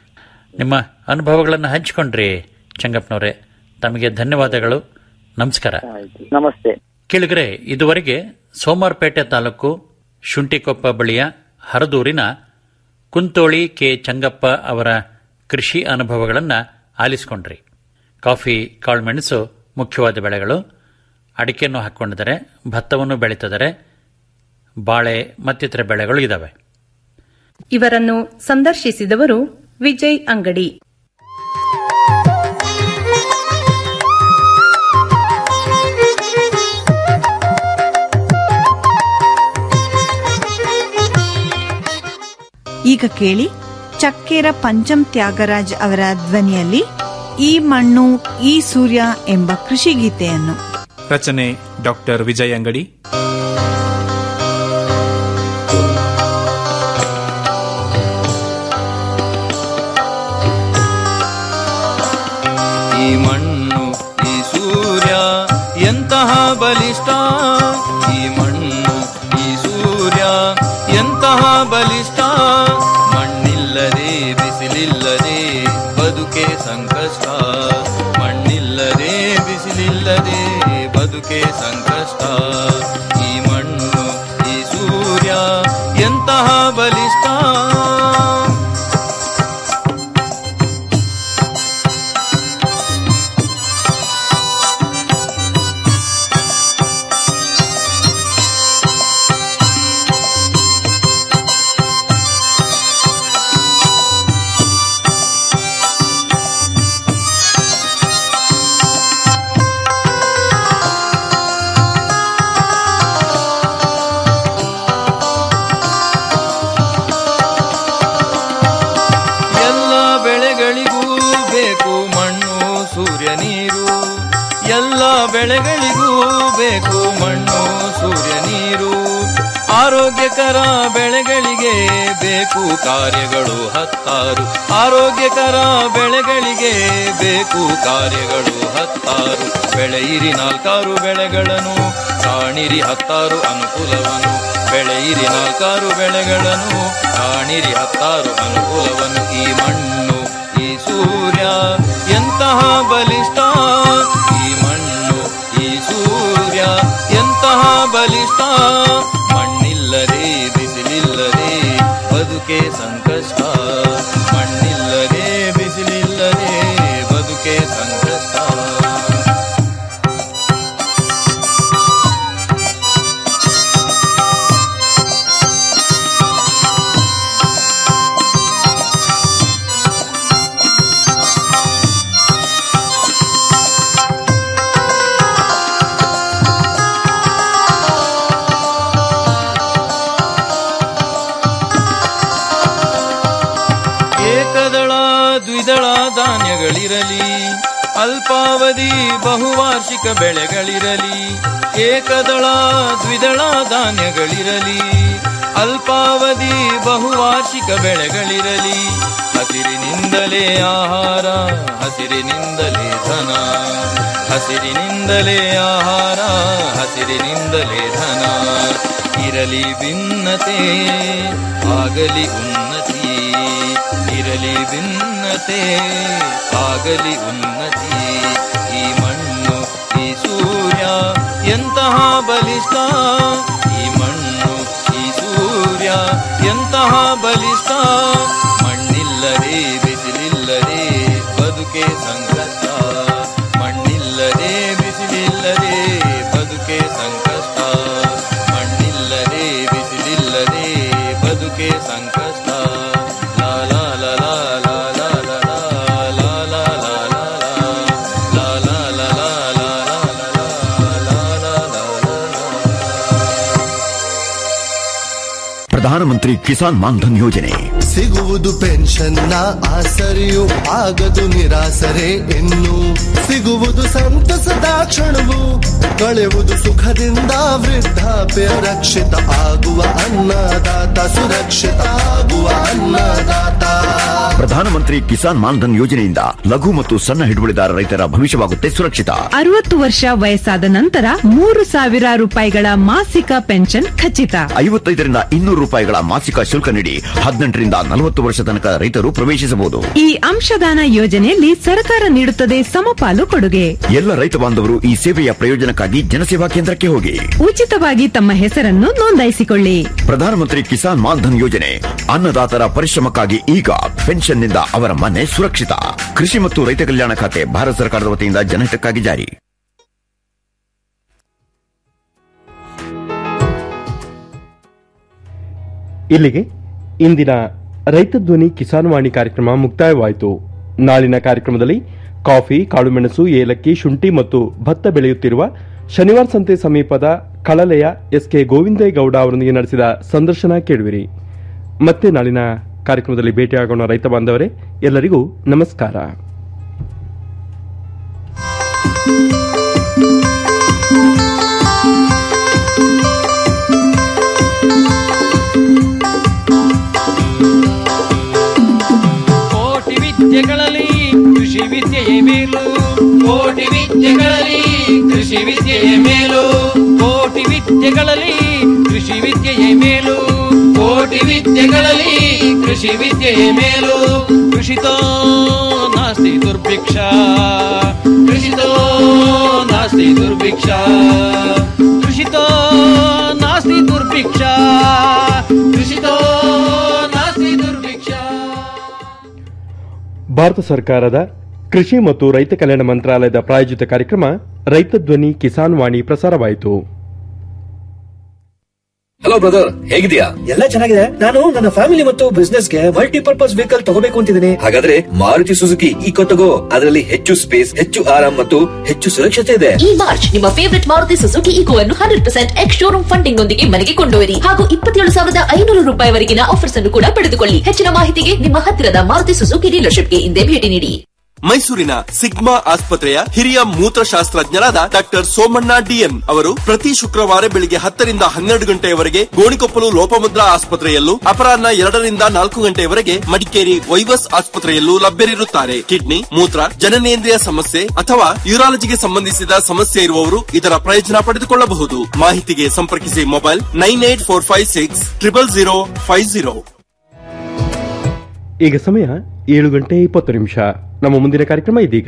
ನಿಮ್ಮ ಅನುಭವಗಳನ್ನು ಹಂಚಿಕೊಂಡ್ರಿ ಚಂಗಪ್ಪನವರೇ ತಮಗೆ ಧನ್ಯವಾದಗಳು ನಮಸ್ಕಾರ ಆಯ್ತು ನಮಸ್ತೆ ಕೇಳಿದ್ರೆ ಇದುವರೆಗೆ ಸೋಮಾರ್ಪೇಟೆ ತಾಲೂಕು ಶುಂಠಿಕೊಪ್ಪ ಬಳಿಯ ಹರದೂರಿನ ಕುಂತೋಳಿ ಕೆ ಚಂಗಪ್ಪ ಅವರ ಕೃಷಿ ಅನುಭವಗಳನ್ನು ಆಲಿಸಿಕೊಂಡ್ರಿ ಕಾಫಿ ಕಾಳುಮೆಣಸು ಮುಖ್ಯವಾದ ಬೆಳೆಗಳು ಅಡಿಕೆಯನ್ನು ಹಾಕ್ಕೊಂಡಿದ್ದಾರೆ ಭತ್ತವನ್ನು ಬೆಳೀತಿದ್ದಾರೆ ಬಾಳೆ ಮತ್ತಿತರ ಬೆಳೆಗಳು ಇದಾವೆ ಇವರನ್ನು ಸಂದರ್ಶಿಸಿದವರು ವಿಜಯ್ ಅಂಗಡಿ ಈಗ ಕೇಳಿ ಚಕ್ಕೇರ ಪಂಚಂ ತ್ಯಾಗರಾಜ್ ಅವರ ಧ್ವನಿಯಲ್ಲಿ ಈ ಮಣ್ಣು ಈ ಸೂರ್ಯ ಎಂಬ ಕೃಷಿ ಗೀತೆಯನ್ನು ರಚನೆ ಡಾಕ್ಟರ್ ವಿಜಯ್ ಅಂಗಡಿ ಈ ಮಣ್ಣು ಈ ಸೂರ್ಯ ಎಂತಹ ಬಲಿಷ್ಠ ಈ ಮಣ್ಣು ಈ ಸೂರ್ಯ ಎಂತಹ ಬಲಿಷ್ಠ ಮಣ್ಣಿಲ್ಲದೆ ಬಿಸಿಲಿಲ್ಲದೆ ಬದುಕೆ ಸಂಕಷ್ಟ ಮಣ್ಣಿಲ್ಲದೆ ಬಿಸಿಲಿಲ್ಲದೆ ಬದುಕೆ ಸಂಕಷ್ಟ ಈ ಮಣ್ಣು ಈ ಸೂರ್ಯ ಎಂತಹ ಬಲಿಷ್ಠ ಎಲ್ಲ ಬೆಳೆಗಳಿಗೂ ಬೇಕು ಮಣ್ಣು ಸೂರ್ಯ ನೀರು ಎಲ್ಲ ಬೆಳೆಗಳಿಗೂ ಬೇಕು ಮಣ್ಣು ಸೂರ್ಯ ನೀರು ಆರೋಗ್ಯಕರ ಬೆಳೆಗಳಿಗೆ ಬೇಕು ಕಾರ್ಯಗಳು ಹತ್ತಾರು ಆರೋಗ್ಯಕರ ಬೆಳೆಗಳಿಗೆ ಬೇಕು ಕಾರ್ಯಗಳು ಹತ್ತಾರು ಬೆಳೆಯಿರಿ ನಾಲ್ಕಾರು ಬೆಳೆಗಳನ್ನು ಕಾಣಿರಿ ಹತ್ತಾರು ಅನುಕೂಲವನ್ನು ಬೆಳೆಯಿರಿ ನಾಲ್ಕಾರು ಬೆಳೆಗಳನ್ನು ಕಾಣಿರಿ ಹತ್ತಾರು ಅನುಕೂಲವನ್ನು ಈ ಮಣ್ಣು ಈ ಸೂರ್ಯ ಎಂತಹ ಬಲಿಷ್ಠ ಈ ಮಣ್ಣು ಈ ಸೂರ್ಯ ಎಂತಹ ಬಲಿಷ್ಠ ಮಣ್ಣಿಲ್ಲದೆ ಬಿಸಿಲಿಲ್ಲದೆ ಬದುಕೆ ಸಂಕಷ್ಟ ಮಣ್ಣಿಲ್ಲದೆ ಬಿಸಿಲಿಲ್ಲದೆ ಬದುಕೆ ಸಂಕಷ್ಟ ಬೆಳೆಗಳಿರಲಿ ಅಲ್ಪಾವಧಿ ಬಹುವಾರ್ಷಿಕ ಬೆಳೆಗಳಿರಲಿ ಏಕದಳ ದ್ವಿದಳ ಧಾನ್ಯಗಳಿರಲಿ ಅಲ್ಪಾವಧಿ ಬಹುವಾರ್ಷಿಕ ಬೆಳೆಗಳಿರಲಿ ಹಸಿರಿನಿಂದಲೇ ಆಹಾರ ಹಸಿರಿನಿಂದಲೇ ಧನ ಹಸಿರಿನಿಂದಲೇ ಆಹಾರ ಹಸಿರಿನಿಂದಲೇ ಧನ ಇರಲಿ ಭಿನ್ನತೆ ಆಗಲಿ ಉನ್ನತಿ ಇರಲಿ ಭಿನ್ನತೆ ಆಗಲಿ ಉನ್ನತಿ ಈ ಮಣ್ಣು ಈ ಸೂರ್ಯ ಎಂತಹ ಬಲಿಷ್ಠ ಈ ಮಣ್ಣು ಈ ಸೂರ್ಯ ಎಂತಹ ಬಲಿಷ್ಠ ಮಣ್ಣಿಲ್ಲದೆ ಬಿಸಿಲಿಲ್ಲದೆ ಬದುಕೆ ಸಂಕಷ್ಟ ಮಣ್ಣಿಲ್ಲದೆ ಬಿಸಿಲಿಲ್ಲದೆ ಬದುಕೆ ಸಂಕಷ್ಟ ಮಣ್ಣಿಲ್ಲದೆ ಬಿಸಿಲಿಲ್ಲದೆ ಬದುಕೆ ಸಂಕಷ್ಟ ಲಾ ಲಾ ಲಾ ಲಾ ಲಾ ಲಾ ಲಾ ಲಾ ಲಾ ಲಾ ಲಾ ಲಾ ಲಾ ಲಾ ಲಾ ಲಾ ಲಾ ಲಾ ಪ್ರಧಾನಮಂತ್ರಿ ಕಿಸಾನ್ ಮಾನ್ಧನ್ ಯೋಜನೆ ಸಿಗುವುದು ಪೆನ್ಷನ್ನ ಆಸರೆಯು ಆಗದು ನಿರಾಸರೆ ಇನ್ನು ಸಿಗುವುದು ಸಂತಸದ ಕ್ಷಣವು ಕಳೆಯುವುದು ಸುಖದಿಂದ ವೃದ್ಧಾಪ್ಯ ರಕ್ಷಿತ ಆಗುವ ಅನ್ನದಾತ ಸುರಕ್ಷಿತ ಆಗುವ ಅನ್ನದಾತ ಪ್ರಧಾನಮಂತ್ರಿ ಕಿಸಾನ್ ಮಾನ್ಧನ್ ಯೋಜನೆಯಿಂದ ಲಘು ಮತ್ತು ಸಣ್ಣ ಹಿಡುವಳಿದಾರ ರೈತರ ಭವಿಷ್ಯವಾಗುತ್ತೆ ಸುರಕ್ಷಿತ ಅರವತ್ತು ವರ್ಷ ವಯಸ್ಸಾದ ನಂತರ ಮೂರು ಸಾವಿರ ರೂಪಾಯಿಗಳ ಮಾಸಿಕ ಪೆನ್ಷನ್ ಖಚಿತ ಐವತ್ತೈದರಿಂದ ಇನ್ನೂರು ರೂಪಾಯಿಗಳ ಮಾಸಿಕ ಶುಲ್ಕ ನೀಡಿ ಹದಿನೆಂಟರಿಂದ ನಲವತ್ತು ವರ್ಷ ತನಕ ರೈತರು ಪ್ರವೇಶಿಸಬಹುದು ಈ ಅಂಶದಾನ ಯೋಜನೆಯಲ್ಲಿ ಸರ್ಕಾರ ನೀಡುತ್ತದೆ ಸಮಪಾಲು ಕೊಡುಗೆ ಎಲ್ಲ ರೈತ ಬಾಂಧವರು ಈ ಸೇವೆಯ ಪ್ರಯೋಜನಕ್ಕಾಗಿ ಜನಸೇವಾ ಕೇಂದ್ರಕ್ಕೆ ಹೋಗಿ ಉಚಿತವಾಗಿ ತಮ್ಮ ಹೆಸರನ್ನು ನೋಂದಾಯಿಸಿಕೊಳ್ಳಿ ಪ್ರಧಾನಮಂತ್ರಿ ಕಿಸಾನ್ ಮಾನ್ಧನ್ ಯೋಜನೆ ಅನ್ನದಾತರ ಪರಿಶ್ರಮಕ್ಕಾಗಿ ಈಗ ಪೆನ್ಷನ್ನಿಂದ ಅವರ ಮನೆ ಸುರಕ್ಷಿತ ಕೃಷಿ ಮತ್ತು ರೈತ ಕಲ್ಯಾಣ ಖಾತೆ ಭಾರತ ಸರ್ಕಾರದ ವತಿಯಿಂದ ಜನಹಿತಕ್ಕಾಗಿ ಜಾರಿ ಇಲ್ಲಿಗೆ ಇಂದಿನ ರೈತ ಧ್ವನಿ ಕಿಸಾನ್ ವಾಣಿ ಕಾರ್ಯಕ್ರಮ ಮುಕ್ತಾಯವಾಯಿತು ನಾಳಿನ ಕಾರ್ಯಕ್ರಮದಲ್ಲಿ ಕಾಫಿ ಕಾಳುಮೆಣಸು ಏಲಕ್ಕಿ ಶುಂಠಿ ಮತ್ತು ಭತ್ತ ಬೆಳೆಯುತ್ತಿರುವ ಶನಿವಾರ ಸಂತೆ ಸಮೀಪದ ಕಳಲೆಯ ಎಸ್ಕೆ ಗೋವಿಂದೇಗೌಡ ಅವರೊಂದಿಗೆ ನಡೆಸಿದ ಸಂದರ್ಶನ ಕೇಳುವಿರಿ ಮತ್ತೆ ನಾಳಿನ ಕಾರ್ಯಕ್ರಮದಲ್ಲಿ ಭೇಟಿಯಾಗೋಣ ರೈತ ಬಾಂಧವರೇ ಎಲ್ಲರಿಗೂ ನಮಸ್ಕಾರ ಕೋಟಿ ವಿದ್ಯೆಗಳಲ್ಲಿ ಕೃಷಿ ವಿದ್ಯೆಯೇ ಮೇಲು ಕೋಟಿ ವಿದ್ಯೆಗಳಲ್ಲಿ ಕೃಷಿ ವಿದ್ಯೆಯೇ ಮೇಲು ಕೋಟಿ ವಿದ್ಯೆಗಳಲ್ಲಿ ಕೃಷಿ ವಿದ್ಯೆಯೇ ಮೇಲು ಕೋಟಿ ವಿದ್ಯೆಗಳಲ್ಲಿ ಕೃಷಿ ವಿದ್ಯೆಯೇ ಮೇಲು ಕೃಷಿತೋ ನಾಸ್ತಿ ದುರ್ಭಿಕ್ಷ ಕೃಷಿತೋ ನಾಸ್ತಿ ದುರ್ಭಿಕ್ಷ ಕೃಷಿತೋ ನಾಸ್ತಿ ದುರ್ಭಿಕ್ಷ ಕೃಷಿತೋ ನಾಸ್ತಿ ದುರ್ಭಿಕ್ಷ ಭಾರತ ಸರ್ಕಾರದ ಕೃಷಿ ಮತ್ತು ರೈತ ಕಲ್ಯಾಣ ಮಂತ್ರಾಲಯದ ಪ್ರಾಯೋಜಿತ ಕಾರ್ಯಕ್ರಮ ರೈತ ಧ್ವನಿ ಕಿಸಾನ್ ವಾಣಿ ಪ್ರಸಾರವಾಯಿತು ಹಲೋ ಬ್ರದರ್ ಹೇಗಿದ್ಯಾ ಎಲ್ಲ ಚೆನ್ನಾಗಿದೆ ನಾನು ನನ್ನ ಫ್ಯಾಮಿಲಿ ಮತ್ತು ಬಿಸ್ನೆಸ್ ಗೆ ಮಲ್ಟಿಪರ್ಪಸ್ ವೆಹಿಕಲ್ ತಗೋಬೇಕು ಅಂತಿದ್ದೀನಿ ಹಾಗಾದ್ರೆ ಮಾರುತಿ ಸುಜುಕಿ ಈಕೋ ತಗೋ ಅದರಲ್ಲಿ ಹೆಚ್ಚು ಸ್ಪೇಸ್ ಹೆಚ್ಚು ಆರಾಮ್ ಮತ್ತು ಹೆಚ್ಚು ಸುರಕ್ಷತೆ ಇದೆ ಈ ಮಾರ್ಚ್ ನಿಮ್ಮ ಫೇವರಿಟ್ ಮಾರುತಿ ಸುಜುಕಿ ಈಕೋ ಅನ್ನು hundred percent ex showroom funding ನೊಂದಿಗೆ ಮನೆಗೆ ಕೊಂಡೊಯ್ಯಿರಿ ಹಾಗೂ ಇಪ್ಪತ್ತೇಳು ಸಾವಿರದ ಐನೂರು ರೂಪಾಯಿವರೆಗಿನ ಆಫರ್ಸ್ ಅನ್ನು ಕೂಡ ಪಡೆದುಕೊಳ್ಳಿ ಹೆಚ್ಚಿನ ಮಾಹಿತಿಗೆ ನಿಮ್ಮ ಹತ್ತಿರದ ಮಾರುತಿ ಸುಜುಕಿ ಡೀಲರ್ಶಿಪ್ಗೆ ಹಿಂದೆ ಭೇಟಿ ನೀಡಿ ಮೈಸೂರಿನ ಸಿಗ್ಮಾ ಆಸ್ಪತ್ರೆಯ ಹಿರಿಯ ಮೂತ್ರಶಾಸ್ತ್ರಜ್ಞರಾದ ಡಾಕ್ಟರ್ ಸೋಮಣ್ಣ ಡಿಎನ್ ಅವರು ಪ್ರತಿ ಶುಕ್ರವಾರ ಬೆಳಿಗ್ಗೆ ಹತ್ತರಿಂದ ಹನ್ನೆರಡು ಗಂಟೆಯವರೆಗೆ ಗೋಣಿಕೊಪ್ಪಲು ಲೋಪಮುದ್ರಾ ಆಸ್ಪತ್ರೆಯಲ್ಲೂ ಅಪರಾಹ್ನ ಎರಡರಿಂದ ನಾಲ್ಕು ಗಂಟೆಯವರೆಗೆ ಮಡಿಕೇರಿ ವೈವಸ್ ಆಸ್ಪತ್ರೆಯಲ್ಲೂ ಲಭ್ಯರಿರುತ್ತಾರೆ ಕಿಡ್ನಿ ಮೂತ್ರ ಜನನೇಂದ್ರಿಯ ಸಮಸ್ಯೆ ಅಥವಾ ಯೂರಾಲಜಿಗೆ ಸಂಬಂಧಿಸಿದ ಸಮಸ್ಯೆ ಇರುವವರು ಇದರ ಪ್ರಯೋಜನ ಪಡೆದುಕೊಳ್ಳಬಹುದು ಮಾಹಿತಿಗೆ ಸಂಪರ್ಕಿಸಿ mobile nine eight four five six triple zero five zero ಈಗ ಸಮಯ ಏಳು ಗಂಟೆ ಇಪ್ಪತ್ತು ನಿಮಿಷ ನಮ್ಮ ಮುಂದಿನ ಕಾರ್ಯಕ್ರಮ ಇದೀಗ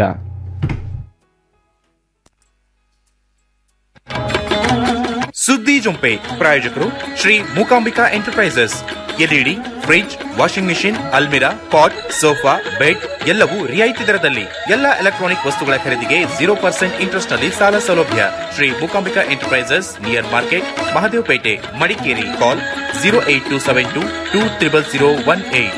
ಸುದ್ದಿ ಜೊಂಪೆ ಪ್ರಾಯೋಜಕರು Shri Mookambika enterprises LED fridge washing machine ಅಲ್ಮಿರಾ ಪಾಟ್ ಸೋಫಾ ಬೆಡ್ ಎಲ್ಲವೂ ರಿಯಾಯಿತಿ ದರದಲ್ಲಿ ಎಲ್ಲ ಎಲೆಕ್ಟ್ರಾನಿಕ್ ವಸ್ತುಗಳ ಖರೀದಿಗೆ ಜೀರೋ ಪರ್ಸೆಂಟ್ ಇಂಟ್ರೆಸ್ಟ್ ನಲ್ಲಿ ಸಾಲ ಸೌಲಭ್ಯ Shri Mookambika enterprises near market Mahadevapete Madikeri call zero eight two seven two two triple zero one eight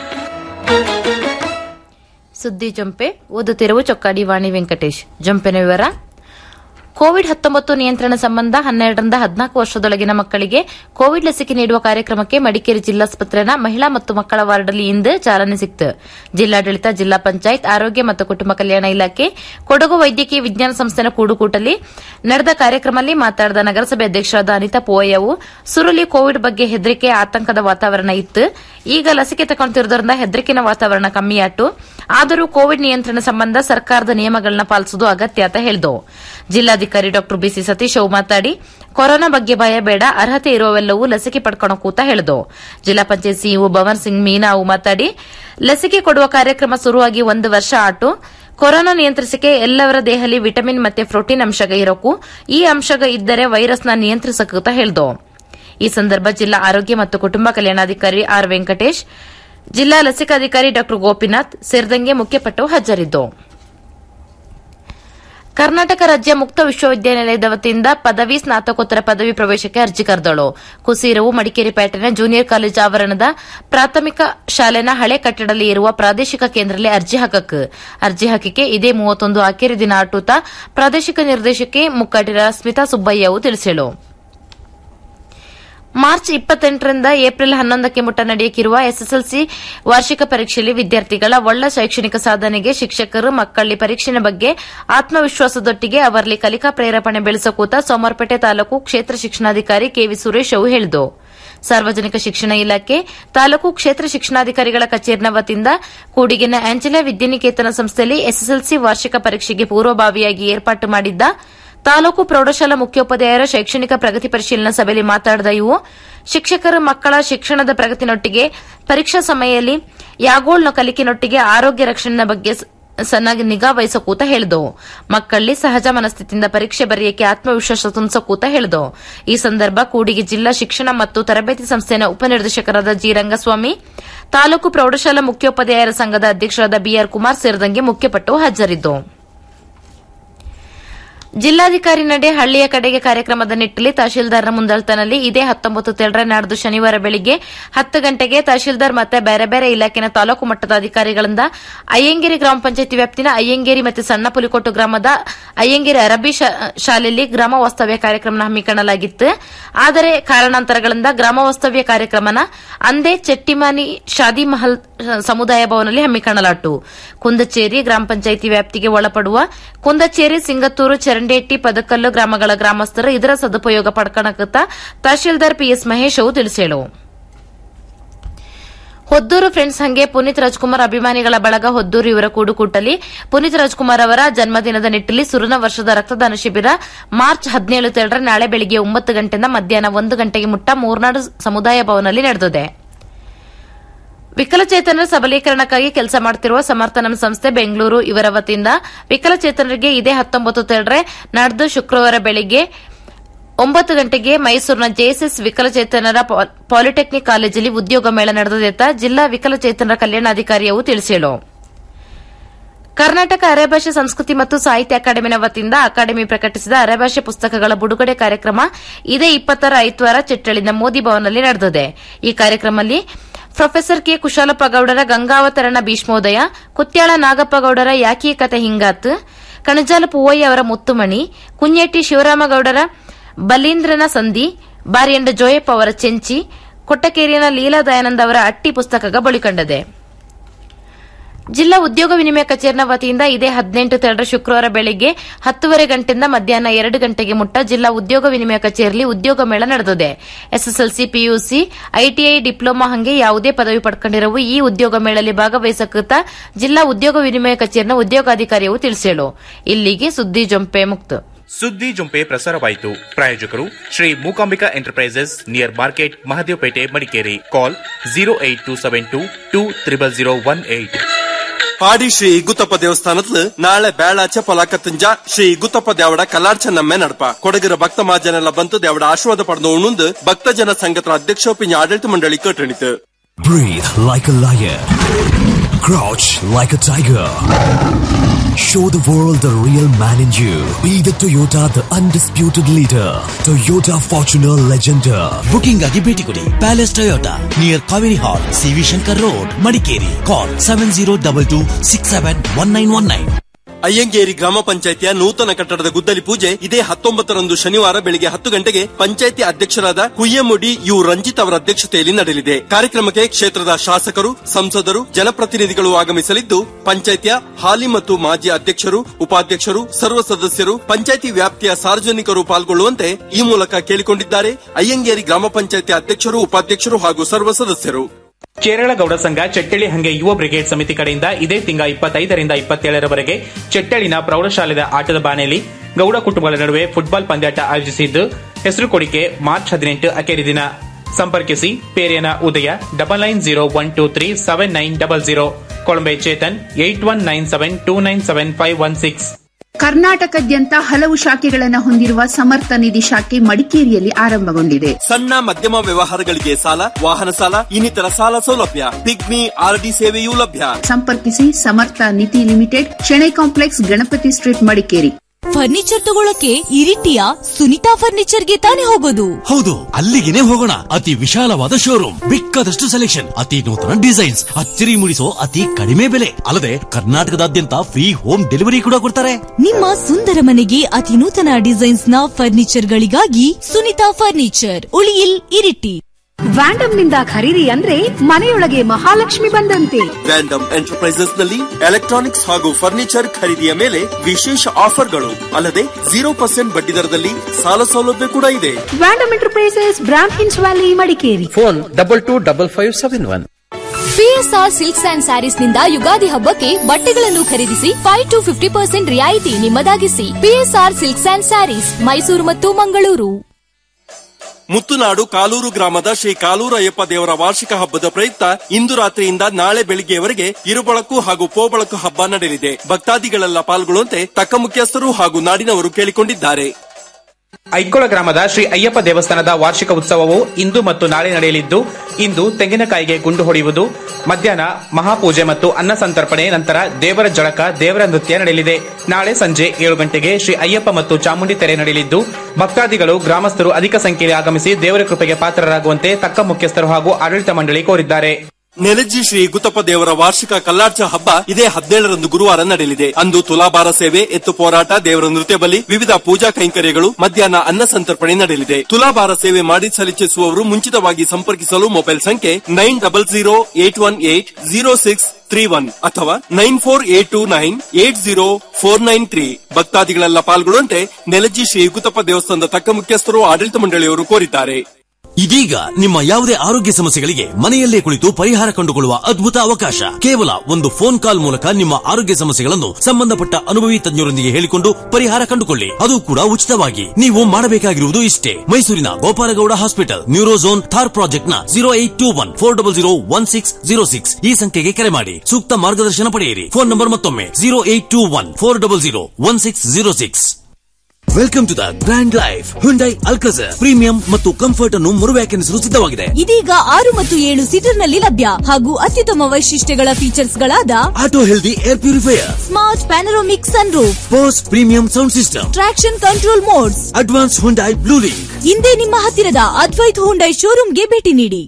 ಸುದ್ದಿ ಜಂಪೆ ಓದುತ್ತಿರುವ ಚೊಕ್ಕಾಡಿ ವಾಣಿ ವೆಂಕಟೇಶ್ ಜಂಪೆನ ವಿವರ ಕೋವಿಡ್ ಹತ್ತೊಂಬತ್ತು ನಿಯಂತ್ರಣ ಸಂಬಂಧ ಹನ್ನೆರಡರಿಂದ ಹದಿನಾಲ್ಕು ವರ್ಷದೊಳಗಿನ ಮಕ್ಕಳಿಗೆ ಕೋವಿಡ್ ಲಸಿಕೆ ನೀಡುವ ಕಾರ್ಯಕ್ರಮಕ್ಕೆ ಮಡಿಕೇರಿ ಜಿಲ್ಲಾಸ್ಪತ್ರೆನ ಮಹಿಳಾ ಮತ್ತು ಮಕ್ಕಳ ವಾರ್ಡ್ನಲ್ಲಿ ಇಂದು ಚಾಲನೆ ಸಿಕ್ತು ಜಿಲ್ಲಾಡಳಿತ ಜಿಲ್ಲಾ ಪಂಚಾಯತ್ ಆರೋಗ್ಯ ಮತ್ತು ಕುಟುಂಬ ಕಲ್ಯಾಣ ಇಲಾಖೆ ಕೊಡಗು ವೈದ್ಯಕೀಯ ವಿಜ್ಞಾನ ಸಂಸ್ಥೆನ ಕೂಡುಕೂಟಲ್ಲಿ ನಡೆದ ಕಾರ್ಯಕ್ರಮದಲ್ಲಿ ಮಾತನಾಡಿದ ನಗರಸಭೆ ಅಧ್ಯಕ್ಷರಾದ ಅನಿತಾ ಪೋಯವು ಸುರುಳಿ ಕೋವಿಡ್ ಬಗ್ಗೆ ಹೆದರಿಕೆ ಆತಂಕದ ವಾತಾವರಣ ಇತ್ತು ಈಗ ಲಸಿಕೆ ತಗೊಂತಿರೋದ್ರಿಂದ ಹೆದರಿಕೆನ ವಾತಾವರಣ ಕಮ್ಮಿಯಾಟು ಆದರೂ ಕೋವಿಡ್ ನಿಯಂತ್ರಣ ಸಂಬಂಧ ಸರ್ಕಾರದ ನಿಯಮಗಳನ್ನ ಪಾಲಿಸುವುದು ಅಗತ್ಯ ಅಂತ ಹೇಳಿದವು ಜಿಲ್ಲಾಧಿಕಾರಿ ಡಾ ಬಿಸಿ ಸತೀಶ್ ಅವು ಮಾತಾಡಿ ಕೊರೋನಾ ಬಗ್ಗೆ ಭಯ ಬೇಡ ಅರ್ಹತೆ ಇರುವವೆಲ್ಲವೂ ಲಸಿಕೆ ಪಡ್ಕೊಳಕು ಅಂತ ಹೇಳಿದವು ಜಿಲ್ಲಾ ಪಂಚಾಯತ್ ಸಿಇಒ ಭವನ್ ಸಿಂಗ್ ಮೀನಾ ಅವು ಮಾತಾಡಿ ಲಸಿಕೆ ಕೊಡುವ ಕಾರ್ಯಕ್ರಮ ಶುರುವಾಗಿ ಒಂದು ವರ್ಷ ಆಟು ಕೊರೋನಾ ನಿಯಂತ್ರಿಸಕ್ಕೆ ಎಲ್ಲವರ ದೇಹದಲ್ಲಿ ವಿಟಮಿನ್ ಮತ್ತೆ ಪ್ರೋಟೀನ್ ಅಂಶಗ ಇರೋಕು ಈ ಅಂಶಗ ಇದ್ದರೆ ವೈರಸ್ನ ನಿಯಂತ್ರಿಸಕ ಹೇಳಿದವು ಈ ಸಂದರ್ಭ ಜಿಲ್ಲಾ ಆರೋಗ್ಯ ಮತ್ತು ಕುಟುಂಬ ಕಲ್ಯಾಣಾಧಿಕಾರಿ ಆರ್ ವೆಂಕಟೇಶ್ ಜಿಲ್ಲಾ ಲಸಿಕಾಧಿಕಾರಿ ಡಾ ಗೋಪಿನಾಥ್ ಸೇರಿದಂಗೆ ಮುಖ್ಯಪಟ್ಟವು ಹಾಜರಿದ್ದವು ಕರ್ನಾಟಕ ರಾಜ್ಯ ಮುಕ್ತ ವಿಶ್ವವಿದ್ಯಾನಿಲಯದ ವತಿಯಿಂದ ಪದವಿ ಸ್ನಾತಕೋತ್ತರ ಪದವಿ ಪ್ರವೇಶಕ್ಕೆ ಅರ್ಜಿ ಕರೆದಳು ಕುಸೀರವು ಮಡಿಕೇರಿ ಪೇಟೆನ ಜೂನಿಯರ್ ಕಾಲೇಜ್ ಆವರಣದ ಪ್ರಾಥಮಿಕ ಶಾಲೆನ ಹಳೆ ಕಟ್ಟಡದಲ್ಲಿ ಇರುವ ಪ್ರಾದೇಶಿಕ ಕೇಂದ್ರದಲ್ಲಿ ಅರ್ಜಿ ಹಾಕಕ್ ಅರ್ಜಿ ಹಾಕಿಕೆ ಇದೇ ಮೂವತ್ತೊಂದು ಆಖೇರಿ ದಿನ ಆಟೂತ ಪ್ರಾದೇಶಿಕ ನಿರ್ದೇಶಕಿ ಮುಕ್ಕಟಿರ ಸ್ಮಿತಾ ಸುಬ್ಬಯ್ಯವು ತಿಳಿಸಿಳು ಮಾರ್ಚ್ ಇಪ್ಪತ್ತೆಂಟರಿಂದ ಏಪ್ರಿಲ್ ಹನ್ನೊಂದಕ್ಕೆ ಮುಟ್ಟ ನಡೆಯಕಿರುವ ಎಸ್ಎಸ್ಎಲ್ಸಿ ವಾರ್ಷಿಕ ಪರೀಕ್ಷೆಯಲ್ಲಿ ವಿದ್ಯಾರ್ಥಿಗಳ ಒಳ್ಳ ಶೈಕ್ಷಣಿಕ ಸಾಧನೆಗೆ ಶಿಕ್ಷಕರು ಮಕ್ಕಳ ಪರೀಕ್ಷೆನ ಬಗ್ಗೆ ಆತ್ಮವಿಶ್ವಾಸದೊಟ್ಟಿಗೆ ಅವರಲ್ಲಿ ಕಲಿಕಾ ಪ್ರೇರೇಪಣೆ ಬೆಳೆಸಕೂತ ಸೋಮವಾರಪೇಟೆ ತಾಲೂಕು ಕ್ಷೇತ್ರ ಶಿಕ್ಷಣಾಧಿಕಾರಿ ಕೆವಿ ಸುರೇಶ್ ಅವು ಹೇಳಿದರು ಸಾರ್ವಜನಿಕ ಶಿಕ್ಷಣ ಇಲಾಖೆ ತಾಲೂಕು ಕ್ಷೇತ್ರ ಶಿಕ್ಷಣಾಧಿಕಾರಿಗಳ ಕಚೇರಿನ ವತಿಯಿಂದ ಕೂಡಿಗಿನ ಆಂಜೆಲಾ ವಿದ್ಯಾನಿಕೇತನ ಸಂಸ್ಥೆಯಲ್ಲಿ ಎಸ್ಎಸ್ಎಲ್ಸಿ ವಾರ್ಷಿಕ ಪರೀಕ್ಷೆಗೆ ಪೂರ್ವಭಾವಿಯಾಗಿ ಏರ್ಪಾಟು ಮಾಡಿದ್ದ ತಾಲೂಕು ಪ್ರೌಢಶಾಲಾ ಮುಖ್ಯೋಪಾಧ್ಯಾಯರ ಶೈಕ್ಷಣಿಕ ಪ್ರಗತಿ ಪರಿಶೀಲನಾ ಸಭೆಯಲ್ಲಿ ಮಾತನಾಡಿದ ಇವು ಶಿಕ್ಷಕರು ಮಕ್ಕಳ ಶಿಕ್ಷಣದ ಪ್ರಗತಿನೊಟ್ಟಿಗೆ ಪರೀಕ್ಷಾ ಸಮಯದಲ್ಲಿ ಯಾಗೋಳ್ನ ಕಲಿಕೆನೊಟ್ಟಿಗೆ ಆರೋಗ್ಯ ರಕ್ಷಣೆ ಬಗ್ಗೆ ಸನ್ನಾಗಿ ನಿಗಾ ವಹಿಸಕೂತ ಹೇಳಿದವು ಮಕ್ಕಳಲ್ಲಿ ಸಹಜ ಮನಸ್ಥಿತಿಯಿಂದ ಪರೀಕ್ಷೆ ಬರೆಯಕ್ಕೆ ಆತ್ಮವಿಶ್ವಾಸ ತುಂಬಿಸಕೂತ ಹೇಳಿದವು ಈ ಸಂದರ್ಭ ಕೂಡಿಗೆ ಜಿಲ್ಲಾ ಶಿಕ್ಷಣ ಮತ್ತು ತರಬೇತಿ ಸಂಸ್ಥೆಯ ಉಪನಿರ್ದೇಶಕರಾದ ಜಿ ರಂಗಸ್ವಾಮಿ ತಾಲೂಕು ಪ್ರೌಢಶಾಲಾ ಮುಖ್ಯೋಪಾಧ್ಯಾಯರ ಸಂಘದ ಅಧ್ಯಕ್ಷರಾದ ಬಿಆರ್ ಕುಮಾರ್ ಸೇರಿದಂಗೆ ಮುಖ್ಯಪಟ್ಟು ಹಾಜರಿದ್ದವು ಜಿಲ್ಲಾಧಿಕಾರಿ ನಡೆ ಹಳ್ಳಿಯ ಕಡೆಗೆ ಕಾರ್ಯಕ್ರಮದ ನಿಟ್ಟಲ್ಲಿ ತಹಶೀಲ್ದಾರ್ನ ಮುಂದಾಳ್ತನಲ್ಲಿ ಇದೇ ಹತ್ತೊಂಬತ್ತು ತೆರಳ ನಾಡ್ದು ಶನಿವಾರ ಬೆಳಿಗ್ಗೆ ಹತ್ತು ಗಂಟೆಗೆ ತಹಶೀಲ್ದಾರ್ ಮತ್ತೆ ಬೇರೆ ಬೇರೆ ಇಲಾಖೆನ ತಾಲೂಕು ಮಟ್ಟದ ಅಧಿಕಾರಿಗಳಿಂದ ಅಯ್ಯಂಗೇರಿ ಗ್ರಾಮ ಪಂಚಾಯತಿ ವ್ಯಾಪ್ತಿನ ಅಯ್ಯಂಗೇರಿ ಮತ್ತು ಸಣ್ಣ ಪುಲಿಕೋಟು ಗ್ರಾಮದ ಅಯ್ಯಂಗೇರಿ ಅರಬ್ಬಿ ಶಾಲೆಯಲ್ಲಿ ಗ್ರಾಮ ವಾಸ್ತವ್ಯ ಕಾರ್ಯಕ್ರಮ ಹಮ್ಮಿಕೊಳ್ಳಲಾಗಿತ್ತು ಆದರೆ ಕಾರಣಾಂತರಗಳಿಂದ ಗ್ರಾಮ ವಾಸ್ತವ್ಯ ಕಾರ್ಯಕ್ರಮನ ಅಂದೇ ಚೆಟ್ಟಿಮಾನಿ ಶಾದಿ ಮಹಲ್ ಸಮುದಾಯ ಭವನದಲ್ಲಿ ಹಮ್ಮಿಕೊಳ್ಳಲಾಟು ಕುಂದಚೇರಿ ಗ್ರಾಮ ಪಂಚಾಯಿತಿ ವ್ಯಾಪ್ತಿಗೆ ಒಳಪಡುವ ಕುಂದಚೇರಿ ಸಿಂಗತ್ತೂರು ಚರಂಡೇಟಿ ಪದಕಲ್ಲು ಗ್ರಾಮಗಳ ಗ್ರಾಮಸ್ಥರು ಇದರ ಸದುಪಯೋಗ ಪಡ್ಕಣಕತ್ತ ತಹಶೀಲ್ದಾರ್ ಪಿಎಸ್ ಮಹೇಶ್ ಅವು ತಿಳಿಸೇಳು ಹೊದ್ದೂರು ಫ್ರೆಂಡ್ಸ್ ಹಂಗೆ ಪುನೀತ್ ರಾಜ್ಕುಮಾರ್ ಅಭಿಮಾನಿಗಳ ಬಳಗ ಹೊದ್ದೂರು ಇವರ ಕೂಡುಕೂಟಲಿ ಪುನೀತ್ ರಾಜ್ಕುಮಾರ್ ಅವರ ಜನ್ಮದಿನದ ನಿಟ್ಟಲ್ಲಿ ಸುರುನ ವರ್ಷದ ರಕ್ತದಾನ ಶಿಬಿರ ಮಾರ್ಚ್ ಹದಿನೇಳು ತೆರಳ ನಾಳೆ ಬೆಳಿಗ್ಗೆ ಒಂಬತ್ತು ಗಂಟೆಯಿಂದ ಮಧ್ಯಾಹ್ನ ಒಂದು ಗಂಟೆಗೆ ಮುಟ್ಟ ಮೂರ್ನಾಡು ಸಮುದಾಯ ಭವನದಲ್ಲಿ ನಡೆದಿದೆ ವಿಕಲಚೇತನರ ಸಬಲೀಕರಣಕ್ಕಾಗಿ ಕೆಲಸ ಮಾಡುತ್ತಿರುವ ಸಮರ್ಥನಂ ಸಂಸ್ಥೆ ಬೆಂಗಳೂರು ಇವರ ವತಿಯಿಂದ ವಿಕಲಚೇತನರಿಗೆ ಇದೇ ಹತ್ತೊಂಬತ್ತು ತೆರಳೆ ನಾಡ್ದು ಶುಕ್ರವಾರ ಬೆಳಿಗ್ಗೆ ಒಂಬತ್ತು ಗಂಟೆಗೆ ಮೈಸೂರಿನ ಜೆಎಸ್ಎಸ್ ವಿಕಲಚೇತನರ ಪಾಲಿಟೆಕ್ನಿಕ್ ಕಾಲೇಜಲ್ಲಿ ಉದ್ಯೋಗ ಮೇಳ ನಡೆದಿದೆ ಜಿಲ್ಲಾ ವಿಕಲಚೇತನರ ಕಲ್ಯಾಣಾಧಿಕಾರಿಯವು ತಿಳಿಸಿಳು ಕರ್ನಾಟಕ ಅರೆಭಾಷೆ ಸಂಸ್ಕೃತಿ ಮತ್ತು ಸಾಹಿತ್ಯ ಅಕಾಡೆಮಿನ ವತಿಯಿಂದ ಅಕಾಡೆಮಿ ಪ್ರಕಟಿಸಿದ ಅರೆಭಾಷೆ ಪುಸ್ತಕಗಳ ಬಿಡುಗಡೆ ಕಾರ್ಯಕ್ರಮ ಇದೇ ಇಪ್ಪತ್ತರ ಐತವಾರ ಚಿಟ್ಟಳಿನ ಮೋದಿ ಭವನದಲ್ಲಿ ನಡೆದಿದೆ ಈ ಕಾರ್ಯಕ್ರಮದಲ್ಲಿ ಪ್ರೊಫೆಸರ್ ಕೆ ಕುಶಾಲಪ್ಪ ಗೌಡರ ಗಂಗಾವತರಣ ಭೀಷ್ಮೋದಯ ಕುತ್ಯಾಳ ನಾಗಪ್ಪ ಗೌಡರ ಯಾಕಿ ಕತೆ ಹಿಂಗಾತ್ ಕಣಜಾಲ ಪೂವಯ್ಯ ಅವರ ಮುತ್ತುಮಣಿ ಕುഞ്ഞೇಟಿ ಶಿವರಾಮಗೌಡರ ಬಲೀಂದ್ರನ ಸಂಧಿ ಬಾರಿಯಂಡ ಜೋಯಪ್ಪ ಅವರ ಚೆಂಚಿ ಕೊಟ್ಟಕೇರಿಯನ ಲೀಲಾ ದಯಾನಂದ ಅವರ ಅಟ್ಟಿ ಪುಸ್ತಕಗ ಬಳಿಕೊಂಡದೆ ಜಿಲ್ಲಾ ಉದ್ಯೋಗ ವಿನಿಮಯ ಕಚೇರಿನ ವತಿಯಿಂದ ಇದೇ ಹದಿನೆಂಟು ತೆರಳ ಶುಕ್ರವಾರ ಬೆಳಿಗ್ಗೆ ಹತ್ತುವರೆ ಗಂಟೆಯಿಂದ ಮಧ್ಯಾಹ್ನ ಎರಡು ಗಂಟೆಗೆ ಮುಟ್ಟ ಜಿಲ್ಲಾ ಉದ್ಯೋಗ ವಿನಿಮಯ ಕಚೇರಿಯಲ್ಲಿ ಉದ್ಯೋಗ ಮೇಳ ನಡೆದಿದೆ ಎಸ್ಎಸ್ಎಲ್ಸಿ ಪಿಯುಸಿ ಐಟಿಐ ಡಿಪ್ಲೊಮಾ ಹಂಗೆ ಯಾವುದೇ ಪದವಿ ಪಡ್ಕೊಂಡಿರುವ ಈ ಉದ್ಯೋಗ ಮೇಳದಲ್ಲಿ ಭಾಗವಹಿಸಕೃತ ಜಿಲ್ಲಾ ಉದ್ಯೋಗ ವಿನಿಮಯ ಕಚೇರಿನ ಉದ್ಯೋಗಾಧಿಕಾರಿಯು ತಿಳಿಸೇಳು ಇಲ್ಲಿಗೆ ಸುದ್ದಿ ಜೊಂಪೆ ಮುಕ್ತ ಸುದ್ದಿ ಜುಂಪೆ ಪ್ರಸಾರವಾಯಿತು ಪ್ರಾಯೋಜಕರು Shri Mookambika enterprises near market Mahadevapete Madikeri call zero eight two seven two two triple zero one eight Padi Shri ಗುತ್ತಪ್ಪ ದೇವಸ್ಥಾನತ್ಲು ನಾಳೆ ಬೇಳಾಚೆ ಪೊಲಾಕತ್ತಂಜ ಶ್ರೀ ಗುತ್ತಪ್ಪ ದೇವಡ ಕಲಾರ್ಚ ನಮ್ಮೆ ನಡಪ ಕೊಡಗಿರ ಭಕ್ತ ಮಾಜನೆಲ್ಲ ಬಂತು ದೇವಡ ಆಶೀರ್ವಾದ ಪಡೆದು ಉಣುಂದು ಭಕ್ತ ಜನ ಸಂಘದ ಅಧ್ಯಕ್ಷ ಪಿಂಜ ಆಡಳಿತ ಮಂಡಳಿ ಕಟ್ಟಣಿತು Breathe like a lion. Crouch like a tiger. Show the world the real man in you. Be the Toyota, the undisputed leader. Toyota Fortuner Legender. Booking ಆಗಿ ಭೇಟಿ ಕೊಡಿ palace Toyota near Kaveri hall CV Shankar road Madikeri call seven zero double two six seven one nine one nine Ayyangeri ಗ್ರಾಮ ಪಂಚಾಯತಿಯ ನೂತನ ಕಟ್ಟಡದ ಗುದ್ದಲಿ ಪೂಜೆ ಇದೇ ಹತ್ತೊಂಬತ್ತರಂದು ಶನಿವಾರ ಬೆಳಿಗ್ಗೆ ಹತ್ತು ಗಂಟೆಗೆ ಪಂಚಾಯತಿ ಅಧ್ಯಕ್ಷರಾದ ಕುಯ್ಯಮುಡಿ ಯು ರಂಜಿತ್ ಅವರ ಅಧ್ಯಕ್ಷತೆಯಲ್ಲಿ ನಡೆಯಲಿದೆ ಕಾರ್ಯಕ್ರಮಕ್ಕೆ ಕ್ಷೇತ್ರದ ಶಾಸಕರು ಸಂಸದರು ಜನಪ್ರತಿನಿಧಿಗಳು ಆಗಮಿಸಲಿದ್ದು ಪಂಚಾಯತಿಯ ಹಾಲಿ ಮತ್ತು ಮಾಜಿ ಅಧ್ಯಕ್ಷರು ಉಪಾಧ್ಯಕ್ಷರು ಸರ್ವ ಸದಸ್ಯರು ಪಂಚಾಯತಿ ವ್ಯಾಪ್ತಿಯ ಸಾರ್ವಜನಿಕರು ಪಾಲ್ಗೊಳ್ಳುವಂತೆ ಈ ಮೂಲಕ ಕೇಳಿಕೊಂಡಿದ್ದಾರೆ ಅಯ್ಯಂಗೇರಿ ಗ್ರಾಮ ಪಂಚಾಯತಿ ಅಧ್ಯಕ್ಷರು ಉಪಾಧ್ಯಕ್ಷರು ಹಾಗೂ ಸರ್ವ ಸದಸ್ಯರು ಕೇರಳ ಗೌಡ ಸಂಘ ಚೆಟ್ಟಳ್ಳಿ ಹಂಗೆ ಯುವ ಬ್ರಿಗೇಡ್ ಸಮಿತಿ ಕಡೆಯಿಂದ ಇದೇ ತಿಂಗ ಇಪ್ಪತ್ತೈದರಿಂದ ಇಪ್ಪತ್ತೇಳರವರೆಗೆ ಚೆಟ್ಟಳ್ಳಿನ ಪ್ರೌಢಶಾಲೆಯ ಆಟದ ಬಾನೆಯಲ್ಲಿ ಗೌಡ ಕುಟುಂಬಗಳ ನಡುವೆ ಫುಟ್ಬಾಲ್ ಪಂದ್ಯಾಟ ಆಯೋಜಿಸಿದ್ದು ಹೆಸರು ಕೊಡಿಕೆ ಮಾರ್ಚ್ ಹದಿನೆಂಟು ಅಕೆರಿ ದಿನ ಸಂಪರ್ಕಿಸಿ Periyana Uday double nine zero one two three seven nine double zero Kolambe Chetan eight one nine seven two nine seven five one six ಕರ್ನಾಟಕದ್ಯಂತ ಹಲವು ಶಾಖೆಗಳನ್ನು ಹೊಂದಿರುವ ಸಮರ್ಥ ನಿಧಿ ಶಾಖೆ ಮಡಿಕೇರಿಯಲ್ಲಿ ಆರಂಭಗೊಂಡಿದೆ ಸಣ್ಣ ಮಧ್ಯಮ ವ್ಯವಹಾರಗಳಿಗೆ ಸಾಲ ವಾಹನ ಸಾಲ ಇನ್ನಿತರ ಸಾಲ ಸೌಲಭ್ಯ ಪಿಗ್ಮಿ ಆರ್ಡಿ ಸೇವೆಯೂ ಲಭ್ಯ ಸಂಪರ್ಕಿಸಿ Samarth Nidhi limited Shenoy complex Ganapati street Madikeri furniture ತಗೊಳಕ್ಕೆ ಇರಿಟಿಯ ಸುನಿತಾ ಫರ್ನಿಚರ್ಗೆ ತಾನೇ ಹೋಗೋದು ಹೌದು ಅಲ್ಲಿಗೆನೆ ಹೋಗೋಣ ಅತಿ ವಿಶಾಲವಾದ ಶೋರೂಮ್ ಬೇಕಾದಷ್ಟು ಸೆಲೆಕ್ಷನ್ ಅತಿ ನೂತನ ಡಿಸೈನ್ಸ್ ಅಚ್ಚರಿ ಮೂಡಿಸೋ ಅತಿ ಕಡಿಮೆ ಬೆಲೆ ಅಲ್ಲದೆ ಕರ್ನಾಟಕದಾದ್ಯಂತ ಫ್ರೀ ಹೋಮ್ ಡೆಲಿವರಿ ಕೂಡ ಕೊಡ್ತಾರೆ ನಿಮ್ಮ ಸುಂದರ ಮನೆಗೆ ಅತಿ ನೂತನ ಡಿಸೈನ್ಸ್ ನ ಫರ್ನಿಚರ್ ಗಳಿಗಾಗಿ ಸುನಿತಾ ಫರ್ನಿಚರ್ ಉಳಿಯಿಲ್ ಇರಿಟಿ ವ್ಯಾಂಡಮ್ ನಿಂದ ಖರೀದಿ ಅಂದ್ರೆ ಮನೆಯೊಳಗೆ ಮಹಾಲಕ್ಷ್ಮಿ ಬಂದಂತೆ ವ್ಯಾಂಡಮ್ ಎಂಟರ್ಪ್ರೈಸಸ್ ನಲ್ಲಿ ಎಲೆಕ್ಟ್ರಾನಿಕ್ಸ್ ಹಾಗೂ ಫರ್ನಿಚರ್ ಖರೀದಿಯ ಮೇಲೆ ವಿಶೇಷ ಆಫರ್ಗಳು ಅಲ್ಲದೆ ಜೀರೋ ಪರ್ಸೆಂಟ್ ಬಡ್ಡಿ ದರದಲ್ಲಿ ಸಾಲ ಸೌಲಭ್ಯ ಕೂಡ ಇದೆ ವ್ಯಾಂಡಮ್ ಎಂಟರ್ಪ್ರೈಸಸ್ ಬ್ರಾಂಡ್ ಹಿನ್ಸ್ valley Madikeri phone double two double five seven one PSR silks and sarees ನಿಂದ ಯುಗಾದಿ ಹಬ್ಬಕ್ಕೆ ಬಟ್ಟೆಗಳನ್ನು ಖರೀದಿಸಿ ಫೈವ್ ಟು ಫಿಫ್ಟಿ ಪರ್ಸೆಂಟ್ ರಿಯಾಯಿತಿ ನಿಮ್ಮದಾಗಿಸಿ PSR silks and sarees Mysuru ಮತ್ತು ಮಂಗಳೂರು ಮುತ್ತುನಾಡು ಕಾಲೂರು ಗ್ರಾಮದ ಶ್ರೀ ಕಾಲೂರು ಅಯ್ಯಪ್ಪ ದೇವರ ವಾರ್ಷಿಕ ಹಬ್ಬದ ಪ್ರಯುಕ್ತ ಇಂದು ರಾತ್ರಿಯಿಂದ ನಾಳೆ ಬೆಳಿಗ್ಗೆಯವರೆಗೆ ಇರುಬಳಕು ಹಾಗೂ ಪೋಬಳಕು ಹಬ್ಬ ನಡೆಯಲಿದೆ ಭಕ್ತಾದಿಗಳೆಲ್ಲ ಪಾಲ್ಗೊಳ್ಳುವಂತೆ ತಕ್ಕ ಮುಖ್ಯಸ್ಥರು ಹಾಗೂ ನಾಡಿನವರು ಕೇಳಿಕೊಂಡಿದ್ದಾರೆ ಐಕೋಳ ಗ್ರಾಮದ ಶ್ರೀ ಅಯ್ಯಪ್ಪ ದೇವಸ್ಥಾನದ ವಾರ್ಷಿಕ ಉತ್ಸವವು ಇಂದು ಮತ್ತು ನಾಳೆ ನಡೆಯಲಿದ್ದು ಇಂದು ತೆಂಗಿನಕಾಯಿಗೆ ಗುಂಡು ಹೊಡೆಯುವುದು ಮಧ್ಯಾಹ್ನ ಮಹಾಪೂಜೆ ಮತ್ತು ಅನ್ನ ಸಂತರ್ಪಣೆ ನಂತರ ದೇವರ ಜಳಕ ದೇವರ ನೃತ್ಯ ನಡೆಯಲಿದೆ ನಾಳೆ ಸಂಜೆ ಏಳು ಗಂಟೆಗೆ ಶ್ರೀ ಅಯ್ಯಪ್ಪ ಮತ್ತು ಚಾಮುಂಡಿ ತೆರೆ ನಡೆಯಲಿದ್ದು ಭಕ್ತಾದಿಗಳು ಗ್ರಾಮಸ್ಥರು ಅಧಿಕ ಸಂಖ್ಯೆಯಲ್ಲಿ ಆಗಮಿಸಿ ದೇವರ ಕೃಪೆಗೆ ಪಾತ್ರರಾಗುವಂತೆ ತಕ್ಕ ಮುಖ್ಯಸ್ಥರು ಹಾಗೂ ಆಡಳಿತ ಮಂಡಳಿ ಕೋರಿದ್ದಾರೆ ನೆಲಜ್ಜಿ ಶ್ರೀ ಗುತ್ತಪ್ಪ ದೇವರ ವಾರ್ಷಿಕ ಕಲ್ಲಾರ್ಚ ಹಬ್ಬ ಇದೇ ಹದಿನೇಳರಂದು ಗುರುವಾರ ನಡೆಯಲಿದೆ ಅಂದು ತುಲಾಭಾರ ಸೇವೆ ಎತ್ತು ಹೋರಾಟ ದೇವರ ನೃತ್ಯ ಬಲಿ ವಿವಿಧ ಪೂಜಾ ಕೈಂಕರ್ಯಗಳು ಮಧ್ಯಾಹ್ನ ಅನ್ನ ಸಂತರ್ಪಣೆ ನಡೆಯಲಿದೆ ತುಲಾಭಾರ ಸೇವೆ ಮಾಡಿ ಸಲ್ಲಿಸುವವರು ಮುಂಚಿತವಾಗಿ ಸಂಪರ್ಕಿಸಲು ಮೊಬೈಲ್ ಸಂಖ್ಯೆ nine double zero eight one eight zero six three one ಅಥವಾ nine four eight two nine eight zero four nine three ಭಕ್ತಾದಿಗಳೆಲ್ಲ ಪಾಲ್ಗೊಳ್ಳುವಂತೆ ನೆಲಜ್ಜಿ ಶ್ರೀ ಗುತ್ತಪ್ಪ ದೇವಸ್ಥಾನದ ತಕ್ಕ ಮುಖ್ಯಸ್ಥರು ಆಡಳಿತ ಮಂಡಳಿಯವರು ಕೋರಿದ್ದಾರೆ ಇದೀಗ ನಿಮ್ಮ ಯಾವುದೇ ಆರೋಗ್ಯ ಸಮಸ್ಯೆಗಳಿಗೆ ಮನೆಯಲ್ಲೇ ಕುಳಿತು ಪರಿಹಾರ ಕಂಡುಕೊಳ್ಳುವ ಅದ್ಭುತ ಅವಕಾಶ ಕೇವಲ ಒಂದು ಫೋನ್ ಕಾಲ್ ಮೂಲಕ ನಿಮ್ಮ ಆರೋಗ್ಯ ಸಮಸ್ಯೆಗಳನ್ನು ಸಂಬಂಧಪಟ್ಟ ಅನುಭವಿ ತಜ್ಞರೊಂದಿಗೆ ಹೇಳಿಕೊಂಡು ಪರಿಹಾರ ಕಂಡುಕೊಳ್ಳಿ ಅದು ಕೂಡ ಉಚಿತವಾಗಿ ನೀವು ಮಾಡಬೇಕಾಗಿರುವುದು ಇಷ್ಟೇ ಮೈಸೂರಿನ ಗೋಪಾಲಗೌಡ ಹಾಸ್ಪಿಟಲ್ ನ್ಯೂರೋಝೋನ್ ಥಾರ್ ಪ್ರಾಜೆಕ್ಟ್ ನ zero eight two one four double zero one six zero six ಈ ಸಂಖ್ಯೆಗೆ ಕರೆ ಮಾಡಿ ಸೂಕ್ತ ಮಾರ್ಗದರ್ಶನ ಪಡೆಯಿರಿ ಫೋನ್ ನಂಬರ್ ಮತ್ತೊಮ್ಮೆ zero eight two one four double zero one six zero six welcome to the grand life Hyundai Alcazar premium ಮತ್ತು comfort ಅನ್ನು ಮರುವ್ಯಾಖ್ಯಾನಿಸಲು ಸಿದ್ಧವಾಗಿದೆ ಇದೀಗ ಆರು ಮತ್ತು ಏಳು ಸೀಟರ್ ನಲ್ಲಿ ಲಭ್ಯ ಹಾಗೂ ಅತ್ಯುತ್ತಮ ವೈಶಿಷ್ಟ್ಯಗಳ ಫೀಚರ್ಸ್ ಗಳಾದ auto healthy air purifier smart panoramic sunroof Bose premium sound system traction control modes advance Hyundai blue link ಇಂದೇ ನಿಮ್ಮ ಹತ್ತಿರದ ಅದ್ವೈತ್ ಹುಂಡೈ ಶೋರೂಮ್ಗೆ ಭೇಟಿ ನೀಡಿ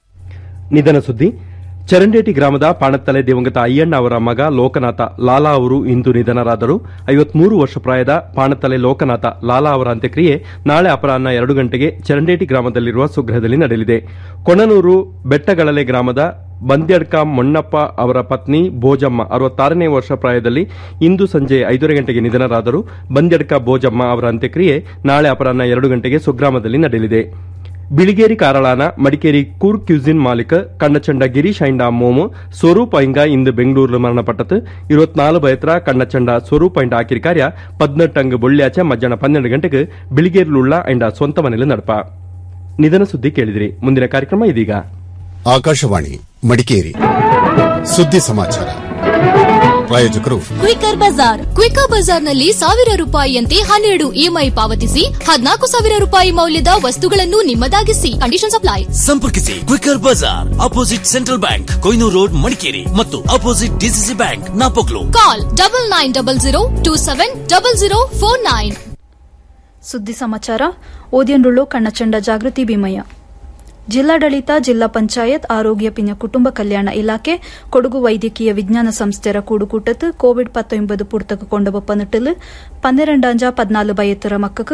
ನಿಧನ ಸುದ್ದಿ ಚರಂಡೇಟಿ ಗ್ರಾಮದ ಪಾಣತ್ತಲೆ ದಿವಂಗತ ಅಯ್ಯಣ್ಣ ಅವರ ಮಗ ಲೋಕನಾಥ ಲಾಲಾ ಅವರು ಇಂದು ನಿಧನರಾದರು ಐವತ್ಮೂರು ವರ್ಷ ಪ್ರಾಯದ ಪಾಣತ್ತಲೆ ಲೋಕನಾಥ ಲಾಲಾ ಅವರ ಅಂತ್ಯಕ್ರಿಯೆ ನಾಳೆ ಅಪರಾಹ್ನ ಎರಡು ಗಂಟೆಗೆ ಚರಂಡೇಟಿ ಗ್ರಾಮದಲ್ಲಿರುವ ಸುಗ್ರಹದಲ್ಲಿ ನಡೆಯಲಿದೆ ಕೊಣನೂರು ಬೆಟ್ಟಗಳಲೆ ಗ್ರಾಮದ ಬಂದ್ಯಡ್ಕ ಮೊಣ್ಣಪ್ಪ ಅವರ ಪತ್ನಿ ಭೋಜಮ್ಮ ಅರವತ್ತಾರನೇ ವರ್ಷ ಪ್ರಾಯದಲ್ಲಿ ಇಂದು ಸಂಜೆ ಐದೂವರೆ ಗಂಟೆಗೆ ನಿಧನರಾದರು ಬಂದ್ಯಡ್ಕ ಭೋಜಮ್ಮ ಅವರ ಅಂತ್ಯಕ್ರಿಯೆ ನಾಳೆ ಅಪರಾಹ್ನ ಎರಡು ಗಂಟೆಗೆ ಸುಗ್ರಾಮದಲ್ಲಿ ನಡೆಯಲಿದೆ ಬಿಳಿಗೇರಿ ಕಾರಳಾನ ಮಡಿಕೇರಿ ಕೂರ್ ಕ್ಯೂಸಿನ್ ಮಾಲೀಕ ಕಣ್ಣಚಂಡ ಗಿರೀಶ್ ಐಂಡ ಮೋಮು ಸ್ವರೂಪ್ ಐಂಗ ಇಂದು ಬೆಂಗಳೂರು ಮರಣಪಟ್ಟது இருபத்தினாலு பயத்திர கண்ணச்சண்ட ಸ್ವರೂಪ್ ಐಂಡ ಆಕಿರಿ ಕಾರ್ಯ ಪದ್ನೆಟ್ಟಂಗ್ ಬೊಳ್ಳ್ಯಾಚೆ ಮಧ್ಯಾಹ್ನ ಪನ್ನೆರಡು ಗಂಟೆಗೆ ಬಿಳಿಗೇರಿಲುಳ್ಳ ಐಂಡ ಸ್ವಂತ ಮನೆಯಲ್ಲಿ ನಡಪ ನಿಧನ ಸುದ್ದಿ ಕೇಳಿದಿರಿ ಮುಂದಿನ ಕಾರ್ಯಕ್ರಮ ಇದೀಗ ಆಕಾಶವಾಣಿ ಮಡಿಕೇರಿ ಸುದ್ದಿ ಸಮಾಚಾರ ಪ್ರಾಯೋಜಕರು ಕ್ವಿಕರ್ ಬಜಾರ್ ಕ್ವಿಕರ್ ಬಜಾರ್ನಲ್ಲಿ ಸಾವಿರ ರೂಪಾಯಿಯಂತೆ ಹನ್ನೆರಡು ಇಎಂಐ ಪಾವತಿಸಿ ಹದಿನಾಲ್ಕು ಸಾವಿರ ರೂಪಾಯಿ ಮೌಲ್ಯದ ವಸ್ತುಗಳನ್ನು ನಿಮ್ಮದಾಗಿಸಿ ಕಂಡೀಷನ್ ಅಪ್ಲೈ ಸಂಪರ್ಕಿಸಿ ಕ್ವಿಕರ್ ಬಜಾರ್ opposite central bank Koynur road Madikeri ಮತ್ತು opposite DCC bank Napoklu call double nine double zero two seven double zero four nine ಸುದ್ದಿ ಸಮಾಚಾರ ಓದಿಯನ್ರುಳು ಕಣ್ಣಚಂಡ ಜಾಗೃತಿ ಭೀಮಯ್ಯ ಜಿಲ್ಲಾಡಳಿತ ಜಿಲ್ಲಾ ಪಂಚಾಯತ್ ಆರೋಗ್ಯ ಪಿನ ಕುಟುಂಬ ಕಲ್ಯಾಣ ಇಲಾಖೆ ಕೊಡಗು ವೈದ್ಯಕೀಯ ವಿಜ್ಞಾನ ಸಂಸ್ಥೆರ ಕೂಡುಕೂಟത്ത് കോവിഡ് പത്തൊൻപത് പുറത്തേക്ക് കൊണ്ടുപോപ്പന്നിട്ടില് പന്ത്രണ്ടാഞ്ച പതിനാല് ഭയത്തര മക്കൾക്ക്